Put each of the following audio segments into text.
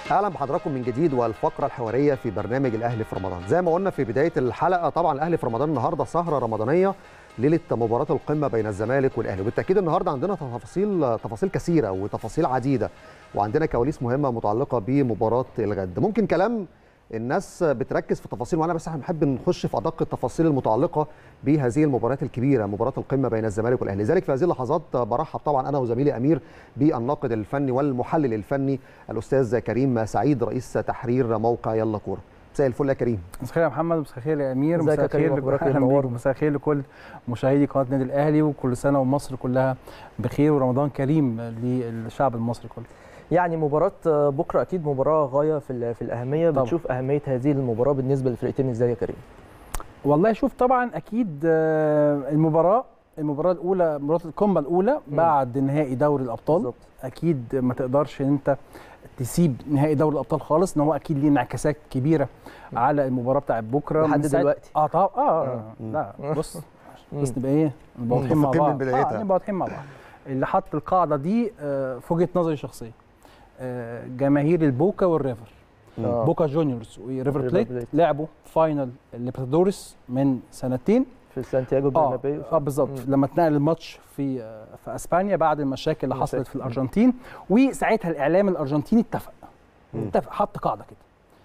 اهلا بحضراتكم من جديد والفقره الحواريه في برنامج الاهلي في رمضان زي ما قلنا في بدايه الحلقه طبعا الاهلي في رمضان النهارده سهره رمضانيه ليله مباراه القمه بين الزمالك والاهلي وبالتاكيد النهارده عندنا تفاصيل تفاصيل كثيره وتفاصيل عديده وعندنا كواليس مهمه متعلقه بمباراه الغد ممكن كلام الناس بتركز في تفاصيل وانا بس بنحب نخش في ادق التفاصيل المتعلقه بهذه المباريات الكبيره مباراه القمه بين الزمالك والاهلي لذلك في هذه اللحظات برحب طبعا انا وزميلي امير بالناقد الفني والمحلل الفني الاستاذ كريم سعيد رئيس تحرير موقع يلا كوره مساء الفل يا كريم مساء الخير يا محمد مساء الخير يا امير ازيك يا مساء كريم؟ الخير أخبارك إيه؟ أهلاً منور. بيك. مساء الخير لكل مشاهدي قناه النادي الاهلي وكل سنه ومصر كلها بخير ورمضان كريم للشعب المصري كله يعني مباراة بكرة أكيد مباراة غاية في ال- في الأهمية طبعا. بتشوف أهمية هذه المباراة بالنسبة للفرقتين إزاي يا كريم؟ والله شوف طبعا اكيد آه، المباراه المباراه الاولى مباراه القمه الاولى بعد نهائي دوري الابطال بالظبط. اكيد ما تقدرش ان انت تسيب نهائي دوري الابطال خالص ان هو اكيد ليه انعكاسات كبيره على المباراه بتاعت بكره لحد من ساعة- دلوقتي. اه طبعا اه, آه. مم. لا بص مم. بس نبقى ايه نبقى واضحين مع متفقين من بعض بدايتها. آه نبقى واضحين مع بعض اللي حط القاعده دي آه، في وجهه نظري الشخصيه آه، جماهير البوكا والريفر آه. بوكا جونيورز وريفر ريفر بليت بليت. لعبوا فاينل ليبرتادوريس من سنتين في سانتياغو اه برنابيو اه بالظبط مم. لما اتنقل الماتش في آه، في اسبانيا بعد المشاكل اللي مشاكل. حصلت في الارجنتين وساعتها الاعلام الارجنتيني اتفق مم. اتفق حط قاعده كده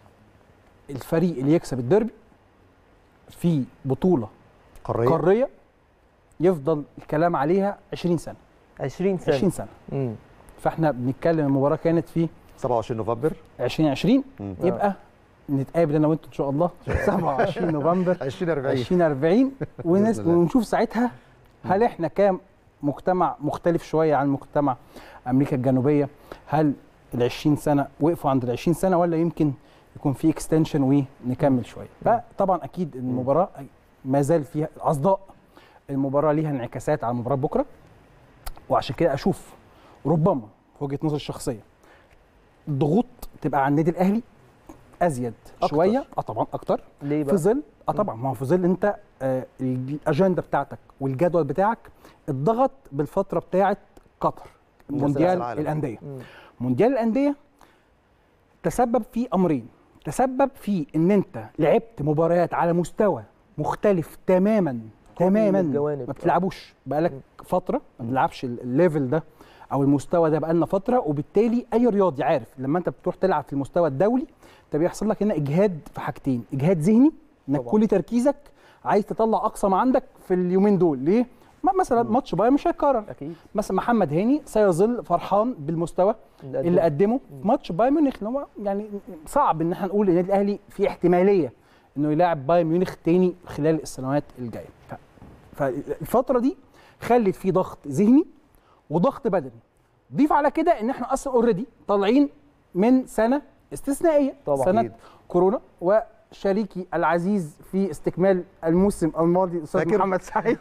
الفريق اللي يكسب الديربي في بطوله قاريه قاريه يفضل الكلام عليها 20 سنه 20 سنة 20 سنه مم. فاحنا بنتكلم المباراه كانت في 27 نوفمبر 2020 مم. يبقى نتقابل انا وانتوا ان شاء الله 27 نوفمبر 2040 2040 ونس بإذن الله. ونشوف ساعتها هل احنا كام مجتمع مختلف شويه عن مجتمع امريكا الجنوبيه هل ال 20 سنه وقفوا عند ال 20 سنه ولا يمكن يكون في اكستنشن ونكمل شويه فطبعا اكيد المباراه ما زال فيها اصداء المباراه ليها انعكاسات على مباراه بكره وعشان كده اشوف ربما في وجهه نظري الشخصيه الضغوط تبقى على النادي الاهلي ازيد أكتر. شويه اه طبعا اكتر ليه في بقى؟ ظل اه طبعا ما هو في ظل انت آه الاجنده بتاعتك والجدول بتاعك اتضغط بالفتره بتاعه قطر كأس مونديال العالم. الانديه مم. مونديال الانديه تسبب في امرين تسبب في ان انت لعبت مباريات على مستوى مختلف تماما تماما الجوانب. ما بتلعبوش بقالك فتره ما بتلعبش ال- الليفل ده او المستوى ده بقالنا فتره وبالتالي اي رياضي عارف لما انت بتروح تلعب في المستوى الدولي انت بيحصل لك هنا اجهاد في حاجتين اجهاد ذهني انك طبعاً. كل تركيزك عايز تطلع اقصى ما عندك في اليومين دول ليه ما- مثلا ماتش بايرن مش هيتكرر أكيد مثلا محمد هاني سيظل فرحان بالمستوى اللي اللي قدمه في ماتش بايرن ميونخ اللي هو يعني صعب ان احنا نقول النادي الاهلي في احتماليه انه يلاعب بايرن ميونخ تاني خلال السنوات الجايه ف- فالفتره دي خلت في ضغط ذهني وضغط بدني ضيف على كده ان احنا اصلا اوريدي طالعين من سنه استثنائيه طبعاً. سنه أكيد. كورونا وشريكي العزيز في استكمال الموسم الماضي الاستاذ فاكر؟ محمد سعيد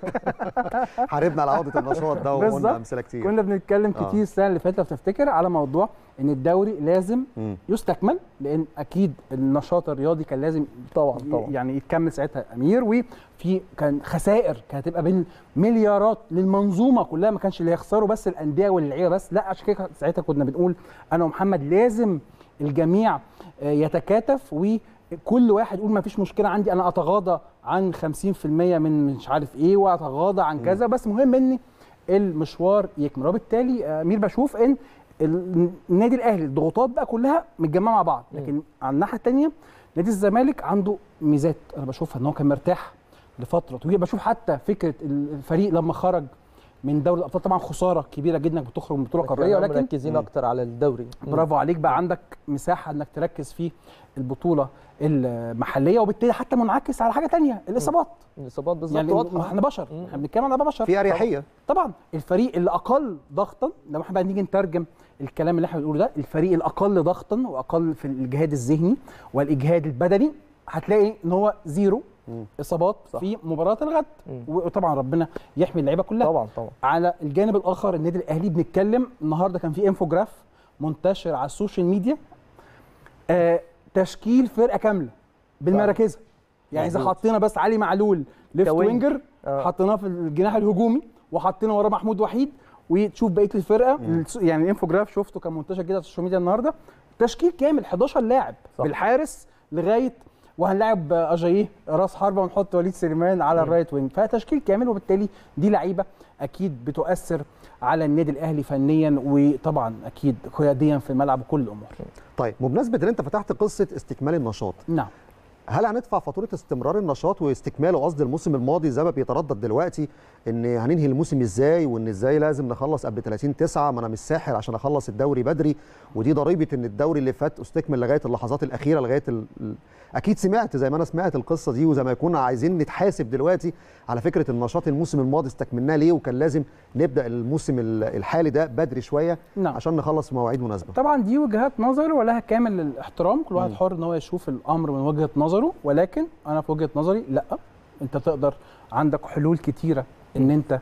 حاربنا على عوده النشاط ده وقلنا بالظبط. امثله كتير كنا بنتكلم آه. كتير السنه اللي فاتت لو تفتكر على موضوع ان الدوري لازم مم. يستكمل لان اكيد النشاط الرياضي كان لازم طبعا طبعا يعني يتكمل ساعتها امير وفي كان خسائر كانت هتبقى بالمليارات للمنظومه كلها ما كانش اللي هيخسروا بس الانديه واللعيبه بس لا عشان كده ساعتها كنا بنقول انا ومحمد لازم الجميع آه، يتكاتف وكل واحد يقول ما فيش مشكله عندي انا اتغاضى عن 50% من مش عارف ايه واتغاضى عن كذا بس مهم ان المشوار يكمل وبالتالي آه، امير بشوف ان ال- النادي الاهلي الضغوطات بقى كلها متجمعه مع بعض لكن على الناحيه الثانيه نادي الزمالك عنده ميزات انا بشوفها ان هو كان مرتاح لفتره طويله بشوف حتى فكره الفريق لما خرج من دوري الابطال طبعا خساره كبيره جدا انك بتخرج من بطوله قاريه كانوا ولكن مركزين أكتر على الدوري برافو عليك بقى عندك مساحه انك تركز في البطوله المحليه وبالتالي حتى منعكس على حاجه تانية الاصابات الإصابات بالظبط يعني واضحة احنا بشر احنا بنتكلم على بشر في اريحيه طبعا الفريق اللي اقل ضغطا لما احنا بقى نيجي نترجم الكلام اللي احنا بنقوله ده الفريق الاقل ضغطا واقل في الجهاد الذهني والاجهاد البدني هتلاقي ان هو زيرو اصابات صح. في مباراه الغد مم. وطبعا ربنا يحمي اللعيبه كلها طبعا طبعا على الجانب الاخر النادي الاهلي بنتكلم النهارده كان في انفوجراف منتشر على السوشيال ميديا آه تشكيل فرقه كامله بالمراكز يعني اذا مظبوط. حطينا بس علي معلول ليفت كوينج. وينجر آه. حطيناه في الجناح الهجومي وحطينا وراه محمود وحيد وتشوف بقيه الفرقه الس- يعني الانفوجراف شفته كان منتشر كده على السوشيال ميديا النهارده تشكيل كامل 11 لاعب صح. بالحارس لغايه وهنلاعب اجاييه راس حربه ونحط وليد سليمان على الرايت وينج فتشكيل كامل وبالتالي دي لعيبه اكيد بتؤثر على النادي الاهلي فنيا وطبعا اكيد قياديا في الملعب وكل الامور طيب بمناسبه ان انت فتحت قصه استكمال النشاط نعم هل هندفع فاتوره استمرار النشاط واستكماله قصد الموسم الماضي زي ما بيتردد دلوقتي ان هننهي الموسم ازاي وان ازاي لازم نخلص قبل 30 9 ما انا مش ساحر عشان اخلص الدوري بدري ودي ضريبه ان الدوري اللي فات استكمل لغايه اللحظات الاخيره لغايه ال... ال- اكيد سمعت زي ما انا سمعت القصه دي وزي ما كنا عايزين نتحاسب دلوقتي على فكره النشاط الموسم الماضي استكملناه ليه وكان لازم نبدا الموسم ال- الحالي ده بدري شويه نعم. عشان نخلص في مواعيد مناسبه طبعا دي وجهات نظر ولها كامل الاحترام كل واحد حر ان هو يشوف الامر من وجهه نظره ولكن انا في وجهه نظري لا انت تقدر عندك حلول كتيره ان انت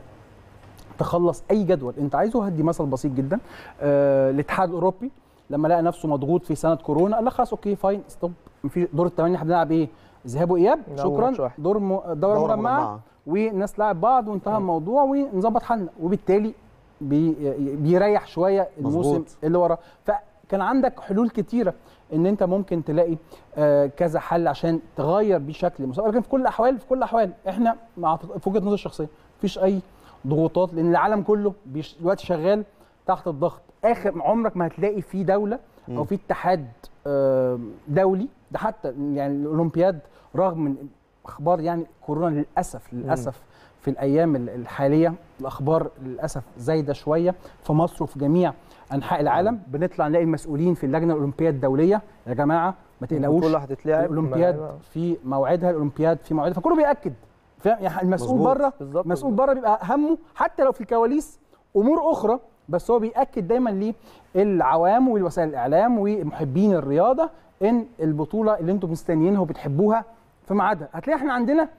تخلص اي جدول انت عايزه هدي مثل بسيط جدا آه الاتحاد الاوروبي لما لقى نفسه مضغوط في سنه كورونا قال لك خلاص اوكي فاين ستوب في دور الثمانيه احنا بنلعب ايه ذهاب واياب لا، هو شكرا ماتش واحد. دور م... دوره, دورة دورة مجمعة. مجمعه والناس لعب بعض وانتهى الموضوع ونظبط حالنا وبالتالي بي بيريح شويه الموسم مظبوط. اللي وراه فكان عندك حلول كتيره ان انت ممكن تلاقي آه، كذا حل عشان تغير بيه شكل المسابقه لكن في كل الاحوال في كل الاحوال احنا مع في وجهه نظري الشخصيه مفيش اي ضغوطات لان العالم كله بيش- دلوقتي شغال تحت الضغط اخر عمرك ما هتلاقي في دوله او في اتحاد آه، دولي ده حتى يعني الاولمبياد رغم من اخبار يعني كورونا للاسف للاسف في الايام ال- الحاليه الاخبار للاسف زايده شويه في مصر وفي جميع انحاء العالم بنطلع نلاقي المسؤولين في اللجنه الاولمبيه الدوليه يا جماعه ما تقلقوش البطولة هتتلعب الاولمبياد في موعدها الاولمبياد في موعدها فكله بياكد فاهم يعني المسؤول مظبوط. بره بالظبط. مسؤول بره بيبقى همه حتى لو في الكواليس امور اخرى بس هو بياكد دايما للعوام والوسائل الاعلام ومحبين الرياضه ان البطوله اللي انتم مستنيينها وبتحبوها في ميعادها هتلاقي احنا عندنا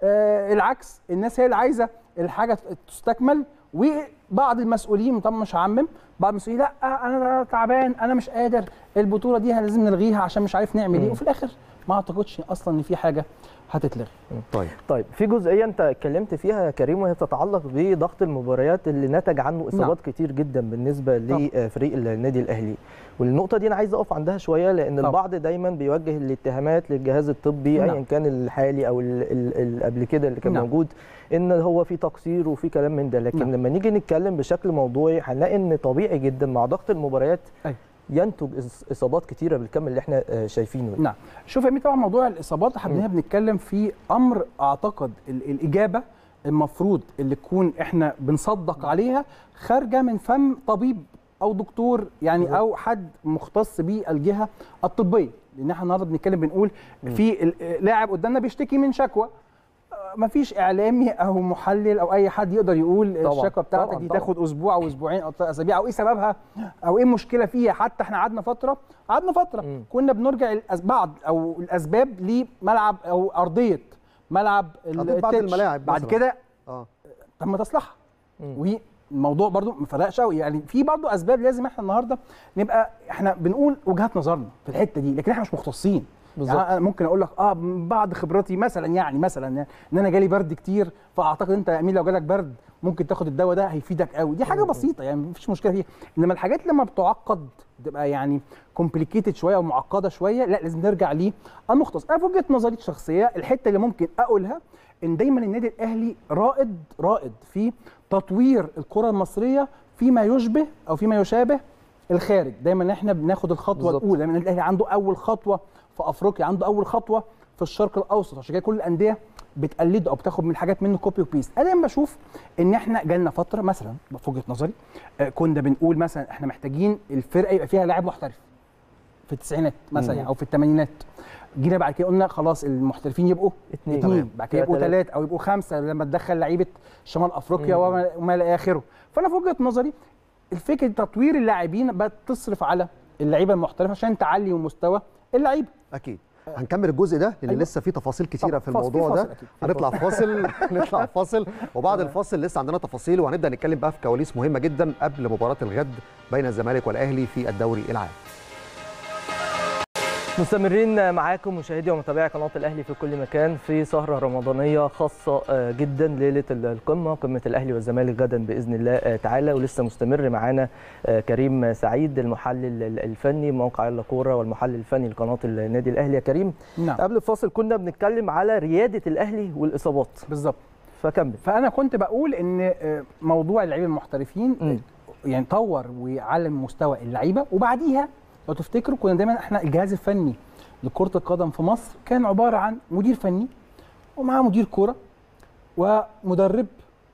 آه العكس الناس هي اللي عايزه الحاجه تستكمل وبعض المسؤولين طبعا مش هعمم بعض المسؤولين لا انا تعبان انا مش قادر البطوله دي لازم نلغيها عشان مش عارف نعمل ايه وفي الاخر ما اعتقدش اصلا ان في حاجه هتتلغي طيب طيب في جزئيه انت اتكلمت فيها يا كريم وهي تتعلق بضغط المباريات اللي نتج عنه اصابات نعم. كتير جدا بالنسبه طبعا. لفريق النادي الاهلي والنقطه دي انا عايز اقف عندها شويه لان طبعا. البعض دايما بيوجه الاتهامات للجهاز الطبي نعم. ايا كان الحالي او ال- ال- ال- قبل كده اللي كان نعم. موجود ان هو في تقصير وفي كلام من ده لكن نعم. لما نيجي نتكلم بشكل موضوعي هنلاقي ان طبيعي جدا مع ضغط المباريات أيوة. ينتج إص- اصابات كتيره بالكم اللي احنا آه، شايفينه ده. نعم شوف يا مين طبعا موضوع الاصابات احنا هنا بنتكلم في امر اعتقد ال- الاجابه المفروض اللي تكون احنا بنصدق عليها خارجه من فم طبيب او دكتور يعني او حد مختص بالجهه الطبيه لان احنا النهارده بنتكلم بنقول في ال- لاعب قدامنا بيشتكي من شكوى ما فيش اعلامي او محلل او اي حد يقدر يقول طبعاً، الشكوى بتاعتك طبعاً، دي طبعاً. تاخد اسبوع او اسبوعين او ثلاث اسابيع او ايه سببها او ايه المشكله فيها حتى احنا قعدنا فتره قعدنا فتره مم. كنا بنرجع الأس- بعض او الاسباب لملعب او ارضيه ملعب ال- أرضية بعض التتش. الملاعب بعد مثلاً. كده اه تم تصليحها مم. والموضوع برضو ما فرقش قوي يعني في برضو اسباب لازم احنا النهارده نبقى احنا بنقول وجهات نظرنا في الحته دي لكن احنا مش مختصين بالظبط. يعني انا ممكن اقول لك اه من بعد خبرتي مثلا يعني مثلا يعني ان انا جالي برد كتير فاعتقد انت يا امين لو جالك برد ممكن تاخد الدواء ده هيفيدك قوي دي حاجه بسيطه يعني مفيش مشكله فيها انما الحاجات لما بتعقد تبقى يعني كومبليكيتد شويه او معقده شويه لا لازم نرجع ليه المختص انا في وجهه نظري الشخصيه الحته اللي ممكن اقولها ان دايما النادي الاهلي رائد رائد في تطوير الكره المصريه فيما يشبه او فيما يشابه الخارج دايما احنا بناخد الخطوه بالظبط. الاولى دايما النادي الاهلي عنده اول خطوه في افريقيا عنده اول خطوه في الشرق الاوسط عشان كده كل الانديه بتقلده او بتاخد من الحاجات منه كوبي وبيست انا دايما بشوف ان احنا جالنا فتره مثلا في وجهه نظري آه، كنا بنقول مثلا احنا محتاجين الفرقه يبقى فيها لاعب محترف في التسعينات مثلا يعني او في الثمانينات جينا بعد كده قلنا خلاص المحترفين يبقوا اتنين. اثنين تمام. بعد كده يبقوا كده ثلاثه او يبقوا خمسه لما تدخل لعيبه شمال افريقيا مم. وما وما الى اخره فانا في وجهه نظري الفكره تطوير اللاعبين بقت تصرف على اللعيبه المحترفه عشان تعلي من مستوى اللعيبه اكيد هنكمل الجزء ده لان أيوة. لسه في تفاصيل كتيره طبعاً. في فاصل- في الموضوع فاصل ده أكيد. في هنطلع فاصل نطلع فاصل وبعد الفاصل لسه عندنا تفاصيل وهنبدا نتكلم بقى في كواليس مهمه جدا قبل مباراه الغد بين الزمالك والاهلي في الدوري العام مستمرين معاكم مشاهدي ومتابعي قناه الاهلي في كل مكان في سهره رمضانيه خاصه آه، جدا ليله القمه قمه الاهلي والزمالك غدا باذن الله آه، تعالى ولسه مستمر معانا آه، كريم سعيد المحلل الفني موقع يلا كوره والمحلل الفني لقناه النادي الاهلي يا كريم نعم قبل الفاصل كنا بنتكلم على رياده الاهلي والاصابات بالظبط فكمل فانا كنت بقول ان آه، موضوع اللعيبه المحترفين مم. يعني طور وعلم مستوى اللعيبه وبعديها لو تفتكروا كنا دايما احنا الجهاز الفني لكره القدم في مصر كان عباره عن مدير فني ومعاه مدير كوره ومدرب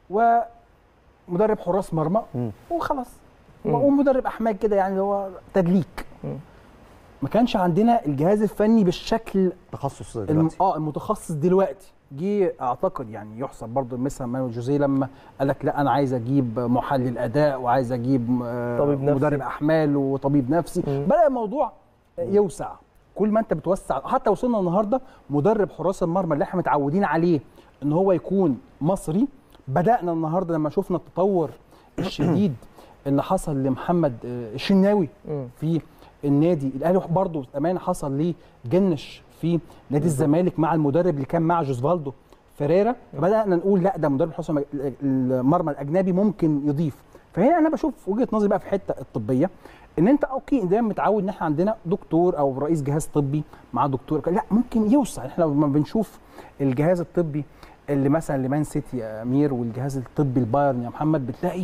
ومدرب حراس مرمى مم. وخلاص مم. ومدرب احمال كده يعني اللي هو تدليك مم. ما كانش عندنا الجهاز الفني بالشكل تخصص الم... دلوقتي اه المتخصص دلوقتي جه اعتقد يعني يحسب برضه مثلا مانو جوزيه لما قال لك لا انا عايز اجيب محلل اداء وعايز اجيب آه، طبيب نفسي. مدرب احمال وطبيب نفسي مم. بدا الموضوع يوسع كل ما انت بتوسع حتى وصلنا النهارده مدرب حراس المرمى اللي احنا متعودين عليه ان هو يكون مصري بدانا النهارده لما شفنا التطور الشديد اللي حصل لمحمد آه، الشناوي مم. في النادي الاهلي برضه امانه حصل ليه جنش في نادي الزمالك مع المدرب اللي كان مع جوزفالدو فيريرا فبدانا نقول لا ده مدرب حراس المرمى الاجنبي ممكن يضيف فهنا انا بشوف وجهه نظري بقى في الحته الطبيه ان انت اوكي دايما متعود ان احنا عندنا دكتور او رئيس جهاز طبي مع دكتور لا ممكن يوسع احنا لما بنشوف الجهاز الطبي اللي مثلا لمان سيتي يا امير والجهاز الطبي البايرن يا محمد بتلاقي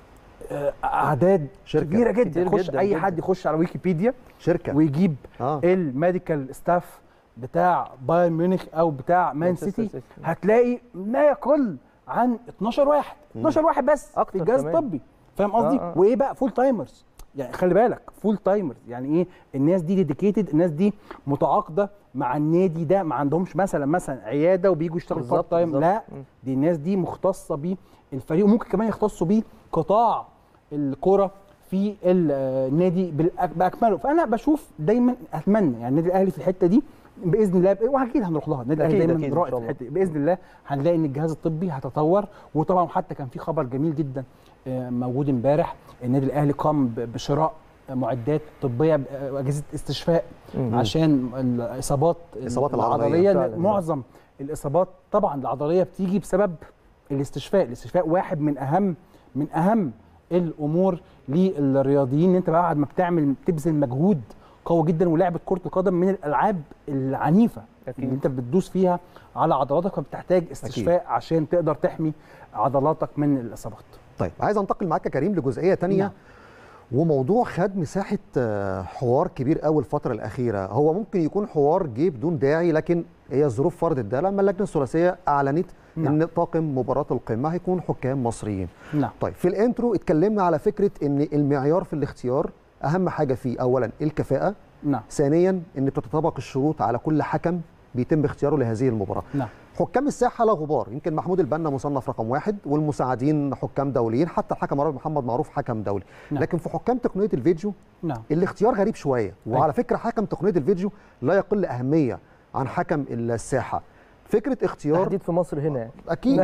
آه، اعداد شركة. كبيره جدا كتير يخش جدا اي جدا. حد يخش على ويكيبيديا شركه ويجيب اه الميديكال ستاف بتاع بايرن ميونخ او بتاع مان مانشستر سيتي سيتي. هتلاقي لا يقل عن 12 واحد 12 واحد بس أكتر في الجهاز كمان. الطبي فاهم قصدي آه، آه. وايه بقى فول تايمرز يعني خلي بالك فول تايمرز يعني ايه الناس دي ديديكيتد الناس دي متعاقده مع النادي ده ما عندهمش مثلا مثلا عياده وبيجوا يشتغلوا بالظبط، بارت تايم بالظبط. لا مم. دي الناس دي مختصه بالفريق وممكن كمان يختصوا بيه قطاع الكره في ال- آه، النادي بالأك- باكمله فانا بشوف دايما اتمنى يعني النادي الاهلي في الحته دي باذن الله واكيد هنروح لها النادي الاهلي أكيد، دايما أكيد إن رائد شاء في الله. الحته دي باذن الله هنلاقي ان الجهاز الطبي هيتطور وطبعا حتى كان في خبر جميل جدا آه، موجود امبارح النادي الاهلي قام ب- بشراء معدات طبيه ب- آه، واجهزه استشفاء مم. عشان الاصابات الإصابات العضلية. العضليه فعلاً. معظم الاصابات طبعا العضليه بتيجي بسبب الاستشفاء الاستشفاء واحد من اهم من اهم الامور للرياضيين ان انت بعد ما بتعمل بتبذل مجهود قوي جدا ولعبه كره القدم من الالعاب العنيفه أكيد. اللي انت بتدوس فيها على عضلاتك فبتحتاج استشفاء عشان تقدر تحمي عضلاتك من الاصابات طيب عايز انتقل معاك يا كريم لجزئيه تانية نعم. وموضوع خد مساحه آه، حوار كبير قوي الفتره الاخيره هو ممكن يكون حوار جه بدون داعي لكن هي الظروف فرضت ده لما اللجنه الثلاثيه اعلنت نعم. ان طاقم مباراه القمه هيكون حكام مصريين نعم طيب في الانترو اتكلمنا على فكره ان المعيار في الاختيار اهم حاجه فيه اولا الكفاءه نعم ثانيا ان بتتطابق الشروط على كل حكم بيتم اختياره لهذه المباراه نعم حكام الساحه لا غبار يمكن محمود البنا مصنف رقم واحد والمساعدين حكام دوليين حتى الحكم عربي محمد معروف حكم دولي نعم. لكن في حكام تقنيه الفيديو نعم الاختيار غريب شويه وعلى فكره حكم تقنيه الفيديو لا يقل اهميه عن حكم الساحه فكره اختيار تحديد في مصر هنا يعني. اكيد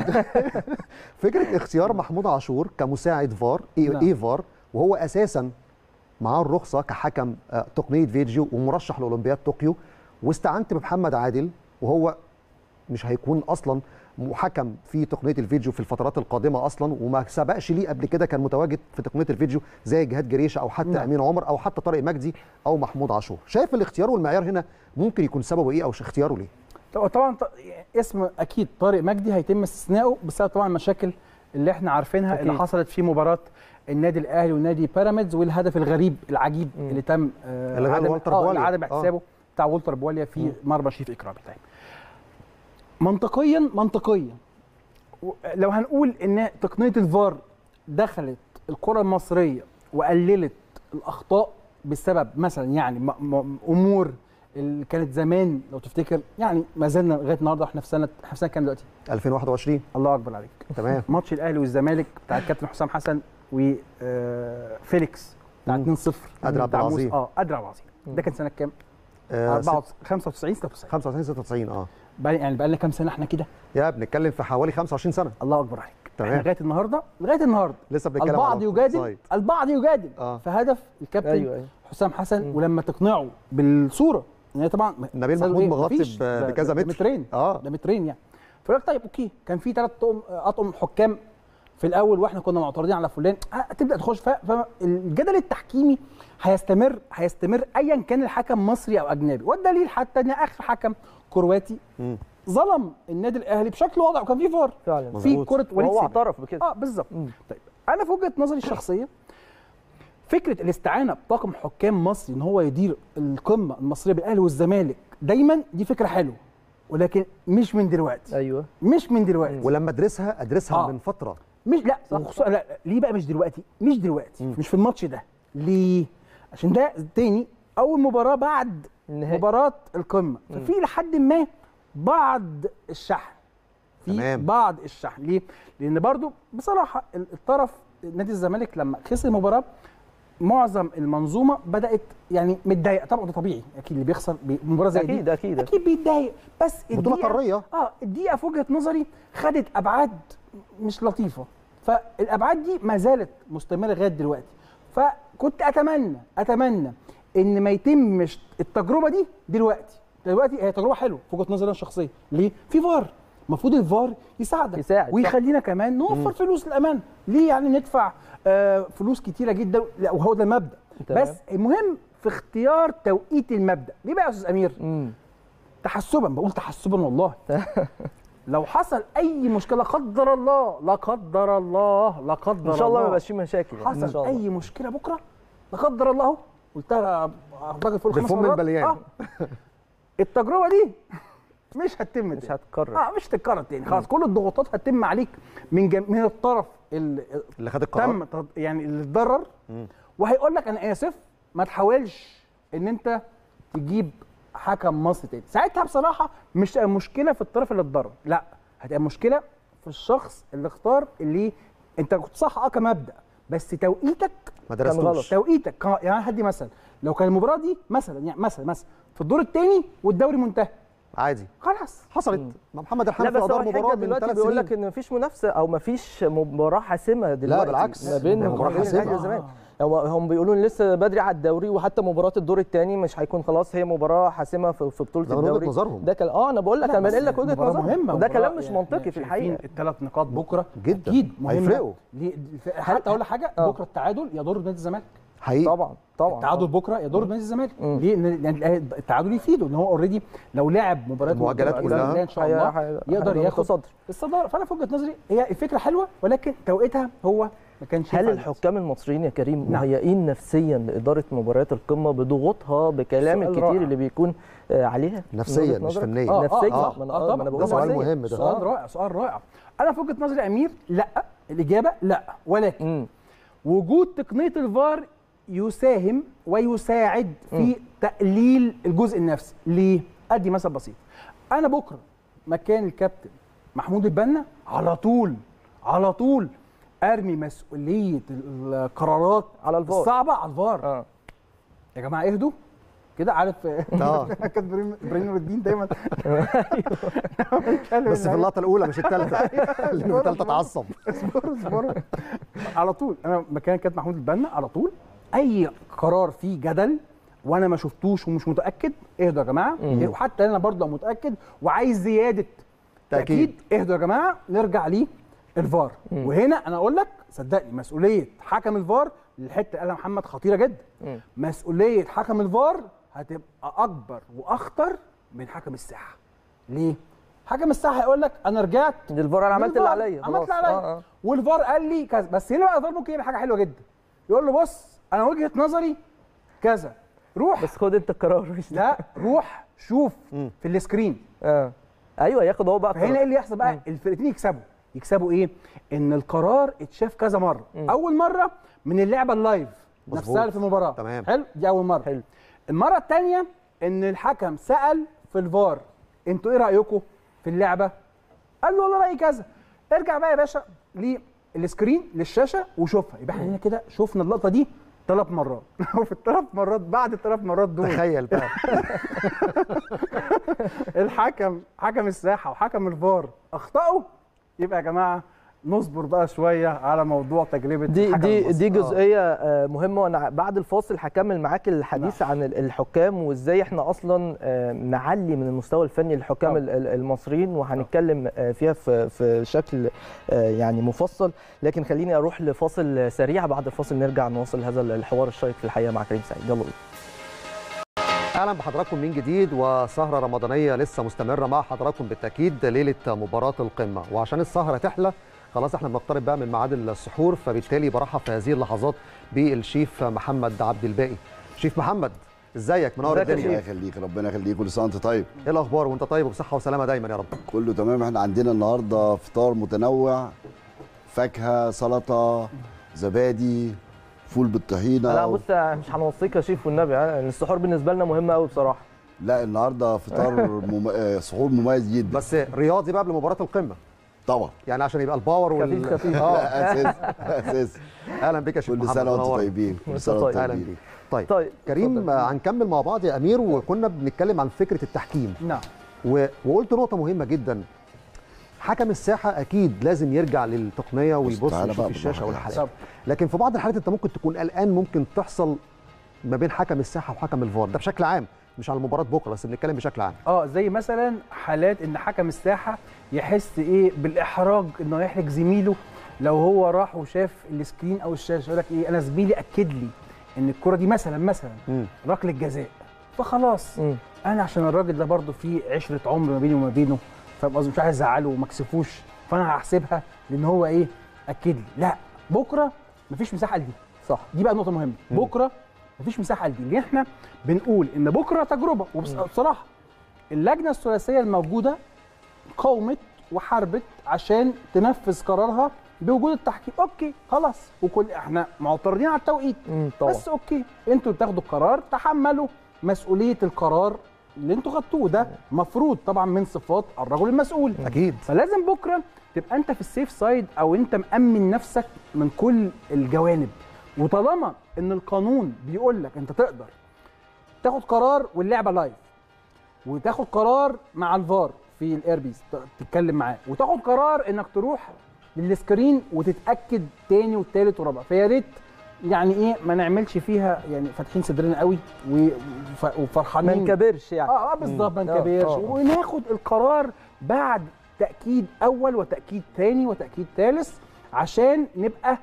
فكره اختيار محمود عاشور كمساعد فار اي, نعم. إي فار وهو اساسا معاه الرخصه كحكم آه، تقنيه فيديو ومرشح لاولمبياد طوكيو واستعنت بمحمد عادل وهو مش هيكون اصلا محكم في تقنيه الفيديو في الفترات القادمه اصلا وما سبقش ليه قبل كده كان متواجد في تقنيه الفيديو زي جهاد جريشه او حتى نعم. امين عمر او حتى طارق مجدي او محمود عاشور شايف الاختيار والمعيار هنا ممكن يكون سببه ايه او اختياره ليه طب- طبعا ط- اسم اكيد طارق مجدي هيتم استثنائه بسبب طبعا المشاكل اللي احنا عارفينها أكيد. اللي حصلت في مباراه النادي الاهلي ونادي بيراميدز والهدف الغريب العجيب مم. اللي تم آه اللي غير عدم والتر آه بواليا. عدم آه. احتسابه بتاع والتر بواليا في مم. مرمى شريف اكرامي طيب منطقيا منطقيا و- لو هنقول ان تقنيه الفار دخلت الكره المصريه وقللت الاخطاء بسبب مثلا يعني م- م- امور اللي كانت زمان لو تفتكر يعني ما زلنا لغايه النهارده احنا في سنه احنا في سنه كام دلوقتي؟ 2021 الله اكبر عليك تمام ماتش الاهلي والزمالك بتاع الكابتن حسام حسن وفيليكس بتاع مم. 2-0 قادر عبد بتاع موسى- العظيم. اه قادر عبد العظيم ده كان سنه كام؟ آه، 95 96 95 96 اه بقى يعني بقى لنا كام سنه احنا كده؟ يا بنتكلم في حوالي 25 سنه الله اكبر عليك تمام. احنا لغايه النهارده لغايه النهارده لسه بنتكلم البعض على يجادل أوفسايد. البعض يجادل آه. في هدف الكابتن ايوه ايوه حسام حسن مم. ولما تقنعه بالصوره ان هي طبعا نبيل سألوا محمود إيه؟ مغطي مفيش. ب- ده- بكذا ده متر. مترين اه ده مترين يعني فقال لك طيب اوكي كان في ثلاث اطقم اطقم حكام في الاول واحنا كنا معترضين على فلان آه، تبدا تخش ف- فالجدل التحكيمي هيستمر هيستمر ايا كان الحكم مصري او اجنبي والدليل حتى ان اخر حكم كرواتي مم. ظلم النادي الاهلي بشكل واضح وكان في فار فعلا في مظبوط. كره وليد وهو سليمان. اعترف بكده اه بالظبط مم. طيب انا في وجهه نظري الشخصيه فكره الاستعانه بطاقم حكام مصري ان هو يدير القمه المصريه بالاهلي والزمالك دايما دي فكره حلوه ولكن مش من دلوقتي ايوه مش من دلوقتي ولما ادرسها ادرسها آه. من فتره مش لا وخصوصا لا ليه بقى مش دلوقتي مش دلوقتي مش في الماتش ده ليه عشان ده تاني اول مباراه بعد النهائي. مباراه القمه ففي لحد ما بعض الشحن في تمام. بعض الشحن ليه لان برضو بصراحه ال- الطرف نادي الزمالك لما خسر المباراه معظم المنظومه بدات يعني متضايقه طبعا ده طبيعي اكيد اللي بيخسر بي- مباراه زي دي اكيد اكيد اكيد بيتضايق بس بطولة الدقيقة- قارية. اه الدقيقه في وجهه نظري خدت ابعاد مش لطيفه فالابعاد دي ما زالت مستمره لغايه دلوقتي فكنت اتمنى اتمنى ان ما يتمش التجربه دي دلوقتي دلوقتي هي تجربه حلوه في وجهه نظري أنا الشخصيه ليه في فار المفروض الفار يساعدك يساعد، صح. ويخلينا كمان نوفر فلوس للامان ليه يعني ندفع آه فلوس كتيره جدا لا وهو ده المبدا تمام. بس المهم في اختيار توقيت المبدا ليه بقى يا استاذ امير امم تحسبا بقول تحسبا والله لو حصل اي مشكله لا قدر الله لا قدر الله لا قدر ان شاء الله ما يبقاش في مشاكل يعني. ان حصل شاء الله اي مشكله بكره لا قدر الله اهو قلتها اعتقد فوق الخمس بفم مرات. البليان. آه. التجربه دي مش هتتم مش تاني. هتتكرر اه مش هتتكرر تاني خلاص كل الضغوطات هتتم عليك من جم... من الطرف اللي اللي خد القرار تم تض- يعني اللي اتضرر وهيقول لك انا اسف ما تحاولش ان انت تجيب حكم مصري تاني ساعتها بصراحه مش هتبقى مشكله في الطرف اللي اتضرر لا هتبقى مشكله في الشخص اللي اختار اللي انت كنت صح اه كمبدا بس توقيتك ما كان غلط. درستوش توقيتك كا- يعني هدي مثلا لو كان المباراه دي مثلا يعني مثلا مثلا في الدور الثاني والدوري منتهي عادي خلاص حصلت مع محمد لا الحنفي بس هو ادار الحجه مباراه من دلوقتي ثلاث بيقول لك سنين ان مفيش منافسه او مفيش مباراه حاسمه دلوقتي بالعكس، ما بين ده مباراة مباراه حاسمة. الاهلي والزمالك هم هم بيقولوا إن لسه بدري على الدوري وحتى مباراه الدور الثاني مش هيكون خلاص هي مباراه حاسمه في في بطوله ده من وجهة الدوري نظرهم. ده كلام اه انا بقول لك انا بنقل لك وجهه مباراة نظر مهمه وده مباراة كلام مش يعني منطقي في الحقيقه الثلاث نقاط بكره جدا. اكيد مهمه هيفرقوا. ليه- حتى اقول لك حاجه آه. بكره التعادل يضر نادي الزمالك حقيقي طبعا طبعا التعادل بكره يضر نادي الزمالك مم. ليه؟ لان لأن التعادل يفيده ان هو اوريدي لو لعب مباريات المؤجلات بإذن كلها الله ان شاء هي- الله هي- يقدر هيبقى ياخد متصدر. الصداره فانا في وجهه نظري هي الفكره حلوه ولكن توقيتها هو ما كانش هل ينفع الحكام المصريين يا كريم نعم. مهيئين نفسيا لاداره مباريات القمه بضغوطها بكلام سؤال الكتير رائع. اللي بيكون آه، عليها من نفسيا وجهة مش نظرك؟ فنيا آه، نفسيا آه، ما أنا- آه، آه، طبعاً. ما انا بقول ده سؤال نفسياً. مهم ده. سؤال آه. رائع سؤال رائع انا في وجهه نظري يا امير لا الاجابه لا ولكن مم. وجود تقنيه الفار يساهم ويساعد في تقليل الجزء النفسي ليه ادي مثل بسيط انا بكره مكان الكابتن محمود البنا على طول على طول ارمي مسؤوليه القرارات على الفار. الصعبه على الفار اه يا جماعه اهدوا كده عارف اه كان ابراهيم إبراهيم نور الدين دايما بس في اللقطه الاولى مش الثالثه اللي في الثالثه اتعصب اصبروا اصبروا على طول انا مكان كابتن محمود البنا على طول اي قرار فيه جدل وانا ما شفتوش ومش متاكد اهدوا يا جماعه وحتى انا برضه لو متاكد وعايز زياده تأكيد. تاكيد اهدوا يا جماعه نرجع ليه الفار وهنا انا اقول لك صدقني مسؤوليه حكم الفار الحته اللي قالها محمد خطيره جدا مم. مسؤوليه حكم الفار هتبقى اكبر واخطر من حكم الساحه ليه حكم الساحه هيقول لك انا رجعت الفار انا عملت اللي الفار عليا عملت اللي خلاص. عليا آه، آه. والفار قال لي كذا بس هنا بقى الفار ممكن يعمل حاجه حلوه جدا يقول له بص انا وجهه نظري كذا روح بس خد انت القرار مش لا روح شوف في السكرين اه ايوه ياخد هو بقى فهنا القرار. ايه اللي يحصل بقى الفرقتين يكسبوا يكسبوا ايه ان القرار اتشاف كذا مره اول مره من اللعبه اللايف مظبوط. نفسها اللي في المباراه تمام. حلو دي اول مره حلو. المره الثانيه ان الحكم سال في الفار انتوا ايه رايكم في اللعبه قال له والله رايي كذا ارجع بقى يا باشا للسكرين للشاشه وشوفها يبقى احنا هنا كده شفنا اللقطه دي ثلاث مرات وفي الثلاث مرات بعد الثلاث مرات دول تخيل بقى الحكم حكم الساحه وحكم الفار اخطاوا يبقى يا جماعه نصبر بقى شويه على موضوع تجربه دي الحكم دي المصري. دي جزئيه آه، مهمه وانا بعد الفاصل هكمل معاك الحديث عن ال- الحكام وازاي احنا اصلا آه، نعلي من المستوى الفني للحكام طبعا. ال- ال- المصريين وهنتكلم آه، فيها في في شكل آه، يعني مفصل لكن خليني اروح لفاصل سريع بعد الفاصل نرجع نواصل هذا الحوار الشيق في الحقيقه مع كريم سعيد يلا بينا اهلا بحضراتكم من جديد وسهره رمضانيه لسه مستمره مع حضراتكم بالتاكيد ليله مباراه القمه وعشان السهره تحلى خلاص احنا بنقترب بقى من ميعاد السحور فبالتالي برحب في هذه اللحظات بالشيف محمد عبد الباقي شيف محمد ازيك منور ازيك يا الدنيا شيف؟ ايه ربنا يخليك ربنا يخليك كل سنه وانت طيب الاخبار وانت طيب وبصحه وسلامه دايما يا رب كله تمام احنا عندنا النهارده فطار متنوع فاكهه سلطه زبادي فول بالطحينه لا بص مش هنوصيك يا شيف والنبي ها، السحور بالنسبه لنا مهم قوي بصراحه لا النهارده فطار مم... آه، سحور مميز جدا بس رياضي بقى قبل مباراه القمه طبعا يعني عشان يبقى الباور وال خفيف خفيف. اه لا اساس اساس اهلا بك يا شيف كل محمد سنه وانتم منور. طيبين كل وانت سنه وانتم طيب. اهلا طيبين بيك طيب طيب كريم اتفضل. آه، هنكمل مع بعض يا امير وكنا بنتكلم عن فكره التحكيم نعم و... وقلت نقطة مهمة جدا حكم الساحة أكيد لازم يرجع للتقنية ويبص تعالى ويشوف بقى الشاشة بالراحة. والحالات طب لكن في بعض الحالات أنت ممكن تكون قلقان ممكن تحصل ما بين حكم الساحة وحكم الفار ده بشكل عام مش على مباراة بكرة بس بنتكلم بشكل عام اه زي مثلا حالات ان حكم الساحه يحس ايه بالاحراج انه يحرج زميله لو هو راح وشاف السكرين او الشاشه يقول لك ايه انا زميلي اكد لي ان الكره دي مثلا مثلا مم. ركله جزاء فخلاص مم. انا عشان الراجل ده برضه في عشره عمر ما بيني وما بينه فاهم قصدي مش عايز ازعله وما اكسفوش فانا هحسبها لان هو ايه اكد لي لا بكره مفيش مساحه لدي صح دي بقى نقطه مهمه بكره مفيش مساحه لدي لان احنا بنقول ان بكره تجربه وبصراحه اللجنه الثلاثيه الموجوده قاومت وحاربت عشان تنفذ قرارها بوجود التحكيم اوكي خلاص وكل احنا معترضين على التوقيت مم، طبعا بس اوكي انتوا بتاخدوا القرار تحملوا مسؤوليه القرار اللي انتوا خدتوه ده مفروض طبعا من صفات الرجل المسؤول أكيد فلازم بكره تبقى انت في السيف سايد او انت مأمن نفسك من كل الجوانب وطالما ان القانون بيقول لك انت تقدر تاخد قرار واللعبه لايف وتاخد قرار مع الفار في الايربيز تتكلم معاه وتاخد قرار انك تروح للسكرين وتتاكد تاني والتالت والرابع فيا ريت يعني ايه ما نعملش فيها يعني فاتحين صدرنا قوي وف- ما وفرحانين نكبرش يعني اه اه بالظبط ما مم. آه، نكبرش آه. وناخد القرار بعد تاكيد اول وتاكيد ثاني وتاكيد ثالث عشان نبقى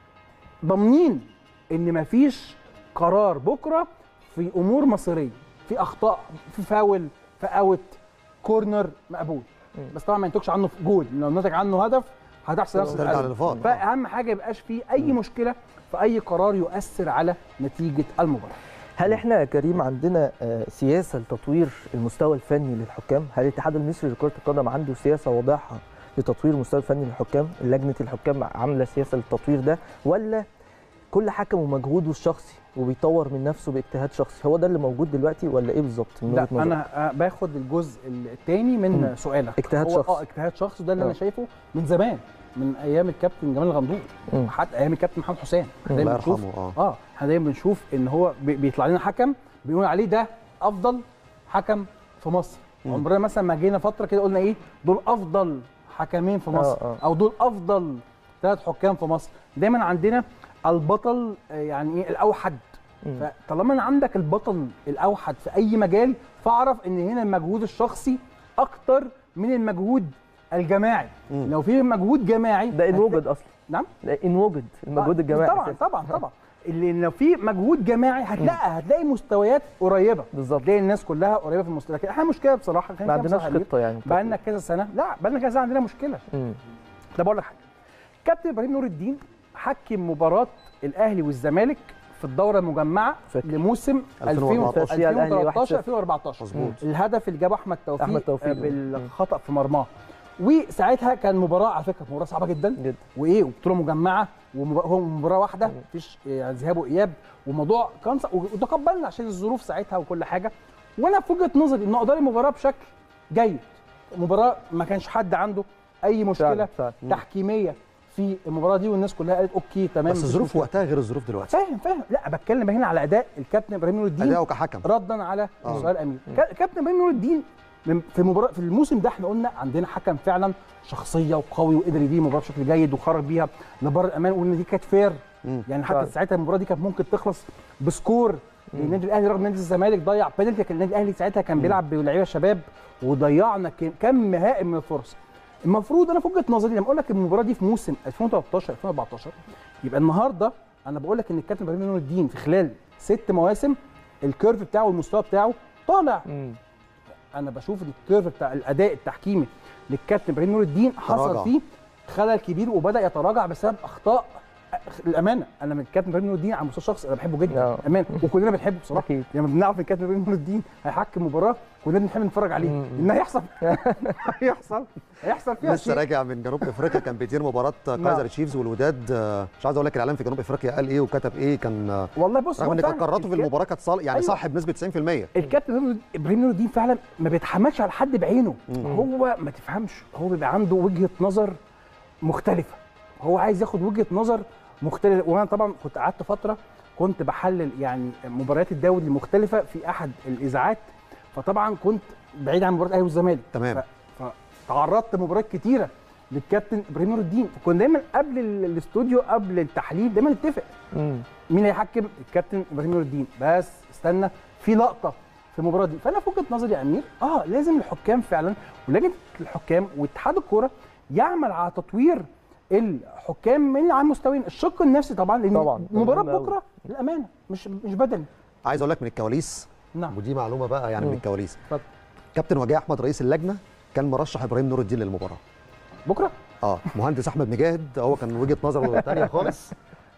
ضامنين ان مفيش قرار بكره في امور مصيريه في اخطاء في فاول في اوت كورنر مقبول بس طبعا ما ينتجش عنه في جول لو نتج عنه هدف هتحصل نفس ترجع الحاجة. للفار. فاهم حاجه يبقاش فيه اي مشكله في اي قرار يؤثر على نتيجه المباراه هل احنا يا كريم عندنا آه، سياسه لتطوير المستوى الفني للحكام؟ هل الاتحاد المصري لكره القدم عنده سياسه واضحه لتطوير المستوى الفني للحكام؟ لجنه الحكام عامله سياسه للتطوير ده ولا كل حكم ومجهوده الشخصي وبيطور من نفسه باجتهاد شخصي هو ده اللي موجود دلوقتي ولا ايه بالظبط من لا وجهة نظرك؟ انا آه، باخد الجزء الثاني من مم. سؤالك اجتهاد هو شخصي. اه اجتهاد شخصي ده اللي آه. انا شايفه من زمان من ايام الكابتن جمال الغندور مم. حتى ايام الكابتن محمد حسام إحنا الله دايما بنشوف يرحمه اه اه احنا دايما بنشوف ان هو بي- بيطلع لنا حكم بيقول عليه ده افضل حكم في مصر مم. عمرنا مثلا ما جينا فتره كده قلنا ايه دول افضل حكمين في مصر آه، آه. او دول افضل ثلاث حكام في مصر دايما عندنا البطل آه، يعني ايه الاوحد مم. فطالما أنا عندك البطل الاوحد في اي مجال فاعرف ان هنا المجهود الشخصي اكتر من المجهود الجماعي مم. لو في مجهود جماعي ده ان هتلاقي- وجد اصلا نعم ده ان وجد المجهود آه، الجماعي طبعا أساساً. طبعا طبعا اللي لو في مجهود جماعي هتلاقي هتلاقي مستويات قريبه بالظبط هتلاقي الناس كلها قريبه في المستوى لكن احنا مشكله بصراحه ما عندناش خطه يعني بقى لنا كذا سنه لا بقى لنا كذا سنه عندنا مشكله مم. ده بقول لك حاجه كابتن ابراهيم نور الدين حكم مباراه الاهلي والزمالك في الدوره المجمعه فاكر. لموسم 2014. 2013 2014 مظبوط الهدف اللي جابه احمد توفيق, أحمد توفيق. آه، بالخطا في مرماه وساعتها كان مباراه على فكره مباراه صعبه جدا جدا وايه وبطوله مجمعه وهو مباراه واحده مفيش يعني ذهاب واياب وموضوع كان صع- وتقبلنا عشان الظروف ساعتها وكل حاجه وانا في وجهه نظري ان ادار المباراه بشكل جيد مباراه ما كانش حد عنده اي مشكله فعلا فعلا تحكيميه في المباراه دي والناس كلها قالت اوكي تمام بس مفيش الظروف مشكلة. وقتها غير الظروف دلوقتي فاهم فاهم لا بتكلم هنا على اداء الكابتن ابراهيم نور الدين أداؤه كحكم ردا على آه. سؤال امير كا- كابتن ابراهيم نور الدين من- في المباراه في الموسم ده احنا قلنا عندنا حكم فعلا شخصيه وقوي وقدر يدير المباراه بشكل جيد وخرج بيها لبر الامان وان دي كانت فير مم. يعني حتى فعلا. ساعتها المباراه دي كانت ممكن تخلص بسكور للنادي الاهلي رغم ان نادي الزمالك ضيع بينالتي لكن النادي الاهلي ساعتها كان بيلعب بلعيبه شباب وضيعنا كم- كم هائل من الفرص المفروض انا في وجهه نظري لما اقول لك المباراه دي في موسم 2013 2014 يبقى النهارده انا بقول لك ان الكابتن ابراهيم نور الدين في خلال ست مواسم الكيرف بتاعه والمستوى بتاعه طالع مم. انا بشوف الكيرف بتاع الاداء التحكيمي للكابتن ابراهيم نور الدين تراجع. حصل فيه خلل كبير وبدا يتراجع بسبب اخطاء الامانه انا من الكابتن ابراهيم نور الدين على المستوى الشخصي انا بحبه جدا آه. امانه وكلنا بنحبه بصراحه أكيد. لما بنعرف ان الكابتن ابراهيم نور الدين هيحكم مباراه كلنا بنحب نتفرج عليه مم. ان هيحصل هيحصل هيحصل فيها لسه شيء راجع من جنوب افريقيا كان بيدير مباراه كايزر تشيفز والوداد آه، مش عايز اقول لك الاعلام في جنوب افريقيا قال ايه وكتب ايه كان آه، والله بص رغم هو ان فعلاً كانت قراراته في الكا- المباراه كانت صالح يعني أيوة. صح بنسبه 90% الكابتن ابراهيم نور الدين فعلا ما بيتحملش على حد بعينه هو ما تفهمش هو بيبقى عنده وجهه نظر مختلفه هو عايز ياخد وجهه نظر مختلفه وانا طبعا كنت قعدت فتره كنت بحلل يعني مباريات الدوري المختلفه في احد الاذاعات فطبعا كنت بعيد عن مباراه الاهلي والزمالك تمام. ف- فتعرضت مباريات كتيره للكابتن ابراهيم نور الدين فكنا دايما قبل ال- الاستوديو قبل التحليل دايما نتفق مم. مين هيحكم الكابتن ابراهيم نور الدين بس استنى في لقطه في المباراه دي فانا في وجهه نظري يا امير اه لازم الحكام فعلا ولجنه الحكام واتحاد الكوره يعمل على تطوير الحكام من على المستويين الشق النفسي طبعا لان طبعاً، مباراه مهم أوي. بكره الامانه مش مش بدني عايز اقول لك من الكواليس نعم ودي معلومه بقى يعني من مم. الكواليس اتفضل. كابتن وجيه احمد رئيس اللجنه كان مرشح ابراهيم نور الدين للمباراه بكره اه مهندس احمد مجاهد هو كان وجهه نظره ثانيه خالص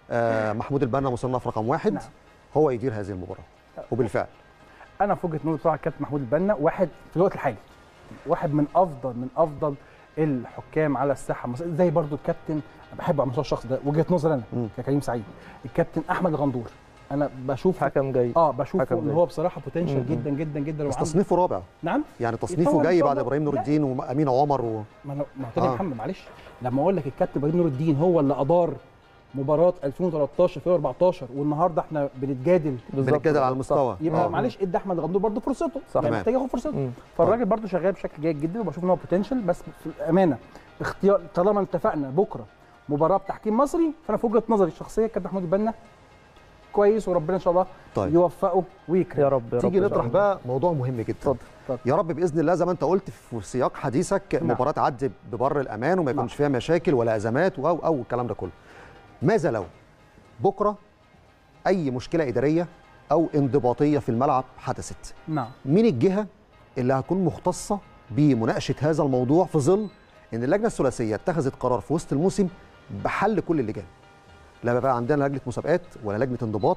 آه محمود البنا مصنف رقم واحد نعم. هو يدير هذه المباراه وبالفعل انا في وجهه نظري بصراحه الكابتن محمود البنا واحد في الوقت الحالي واحد من افضل من افضل الحكام على الساحه المصرية. زي برضو الكابتن بحبه على المستوى الشخصي ده وجهه نظري انا مم. ككريم سعيد الكابتن احمد الغندور انا بشوف حكم جيد اه بشوفه حكم ان جيد. هو بصراحه بوتنشال مم. جدا جدا جدا بس وعنده- تصنيفه رابع نعم يعني يتطور تصنيفه إن جاي شاء بعد الله. ابراهيم نور لا. الدين وامين عمر و... ما انا ما قلت لي آه. يا محمد معلش لما اقول لك الكابتن ابراهيم نور الدين هو اللي ادار مباراه 2013 2014 والنهارده احنا بنتجادل بالظبط. بنتجادل على المستوى يبقى آه. معلش ادي احمد الغندور برضه فرصته صح. يعني تمام. محتاج ياخد فرصته مم. فالراجل برضه شغال بشكل جيد جدا وبشوف ان هو بوتنشال بس في الامانه اختيار طالما اتفقنا بكره مباراه بتحكيم مصري فانا في وجهه نظري الشخصيه كابتن محمود البنا كويس وربنا ان شاء الله طيب. يوفقه ويكرم يا رب يا رب تيجي إن شاء نطرح الله. بقى موضوع مهم جدا اتفضل اتفضل. يا رب باذن الله زي ما انت قلت في سياق حديثك نعم. مباراه تعدي ببر الامان وما نعم. يكونش فيها مشاكل ولا ازمات او او الكلام ده كله ماذا لو بكره اي مشكله اداريه او انضباطيه في الملعب حدثت نعم مين الجهه اللي هتكون مختصه بمناقشه هذا الموضوع في ظل ان اللجنه الثلاثيه اتخذت قرار في وسط الموسم بحل كل اللجان لا بقى عندنا لجنه مسابقات ولا لجنه انضباط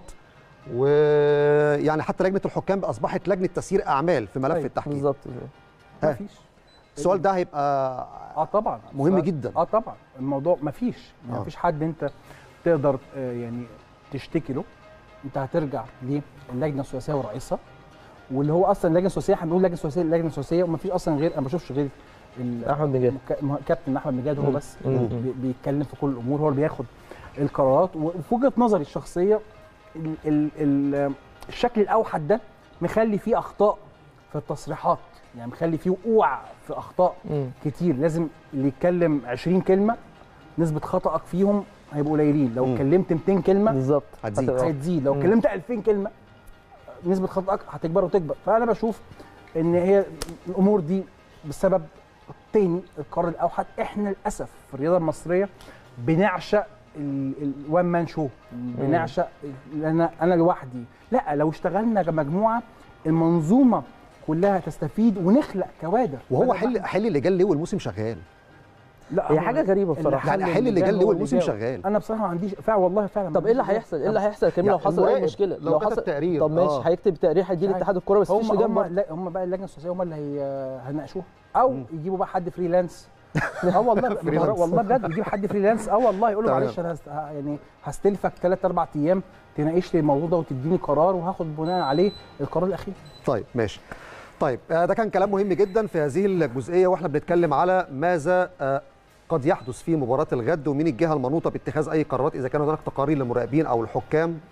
ويعني حتى لجنه الحكام بقى اصبحت لجنه تسيير اعمال في ملف طيب، التحكيم بالظبط ها. مفيش السؤال ده هيبقى اه طبعا مهم سؤال- جدا. اه طبعا الموضوع مفيش آه. مفيش حد انت تقدر آه يعني تشتكي له انت هترجع للجنه الثلاثيه ورئيسها واللي هو اصلا اللجنه الثلاثيه احنا بنقول لجنه ثلاثيه اللجنه الثلاثيه ومفيش اصلا غير انا ما بشوفش غير ال- احمد مجاهد ك- مه- كابتن احمد مجاهد هو مم. بس مم. بي- بيتكلم في كل الامور هو اللي بياخد القرارات وفي وجهه نظري الشخصيه ال ال ال الشكل الاوحد ده مخلي فيه اخطاء في التصريحات يعني مخلي فيه وقوع في اخطاء مم. كتير لازم اللي يتكلم 20 كلمه نسبه خطأك فيهم هيبقوا قليلين لو مم. اتكلمت 200 كلمه بالظبط هتزيد. هتبقى- هتزيد لو مم. اتكلمت 2000 كلمه نسبه خطأك هتكبر وتكبر فانا بشوف ان هي الامور دي بسبب تاني القرار الاوحد احنا للاسف في الرياضه المصريه بنعشق الوان مان شو بنعشق ال- انا انا لوحدي لا لو اشتغلنا كمجموعه المنظومه كلها تستفيد ونخلق كوادر وهو بدل حل ما- حل اللي جال ليه والموسم شغال لا هي هو حاجة غريبة اللي بصراحة. حل يعني حل اللي جال هو ليه والموسم جاوب. شغال. انا بصراحه ما عنديش فعلا والله فعلا ما طب ايه اللي عنديش هيحصل؟ ايه اللي هيحصل يا كريم يعني لو حصل اي المراقب مشكله؟ لو كتب حصل تقرير، طب ماشي آه. هيكتب تقرير هيديه لاتحاد الكوره بس مفيش هم لجان هم, برضه لا هم بقى اللجنه الثلاثيه هم اللي هي هيناقشوها او يجيبوا بقى حد فريلانس اه والله فريلانس. والله بجد يجيب حد فريلانس اه والله يقول له تمام. معلش انا هست... ه- يعني هستلفك ثلاث اربع ايام تناقش لي الموضوع ده وتديني قرار وهاخد بناء عليه القرار الاخير طيب ماشي طيب آه، ده كان كلام مهم جدا في هذه الجزئيه واحنا بنتكلم على ماذا آه، قد يحدث في مباراه الغد ومين الجهه المنوطه باتخاذ اي قرارات اذا كان هناك تقارير للمراقبين او الحكام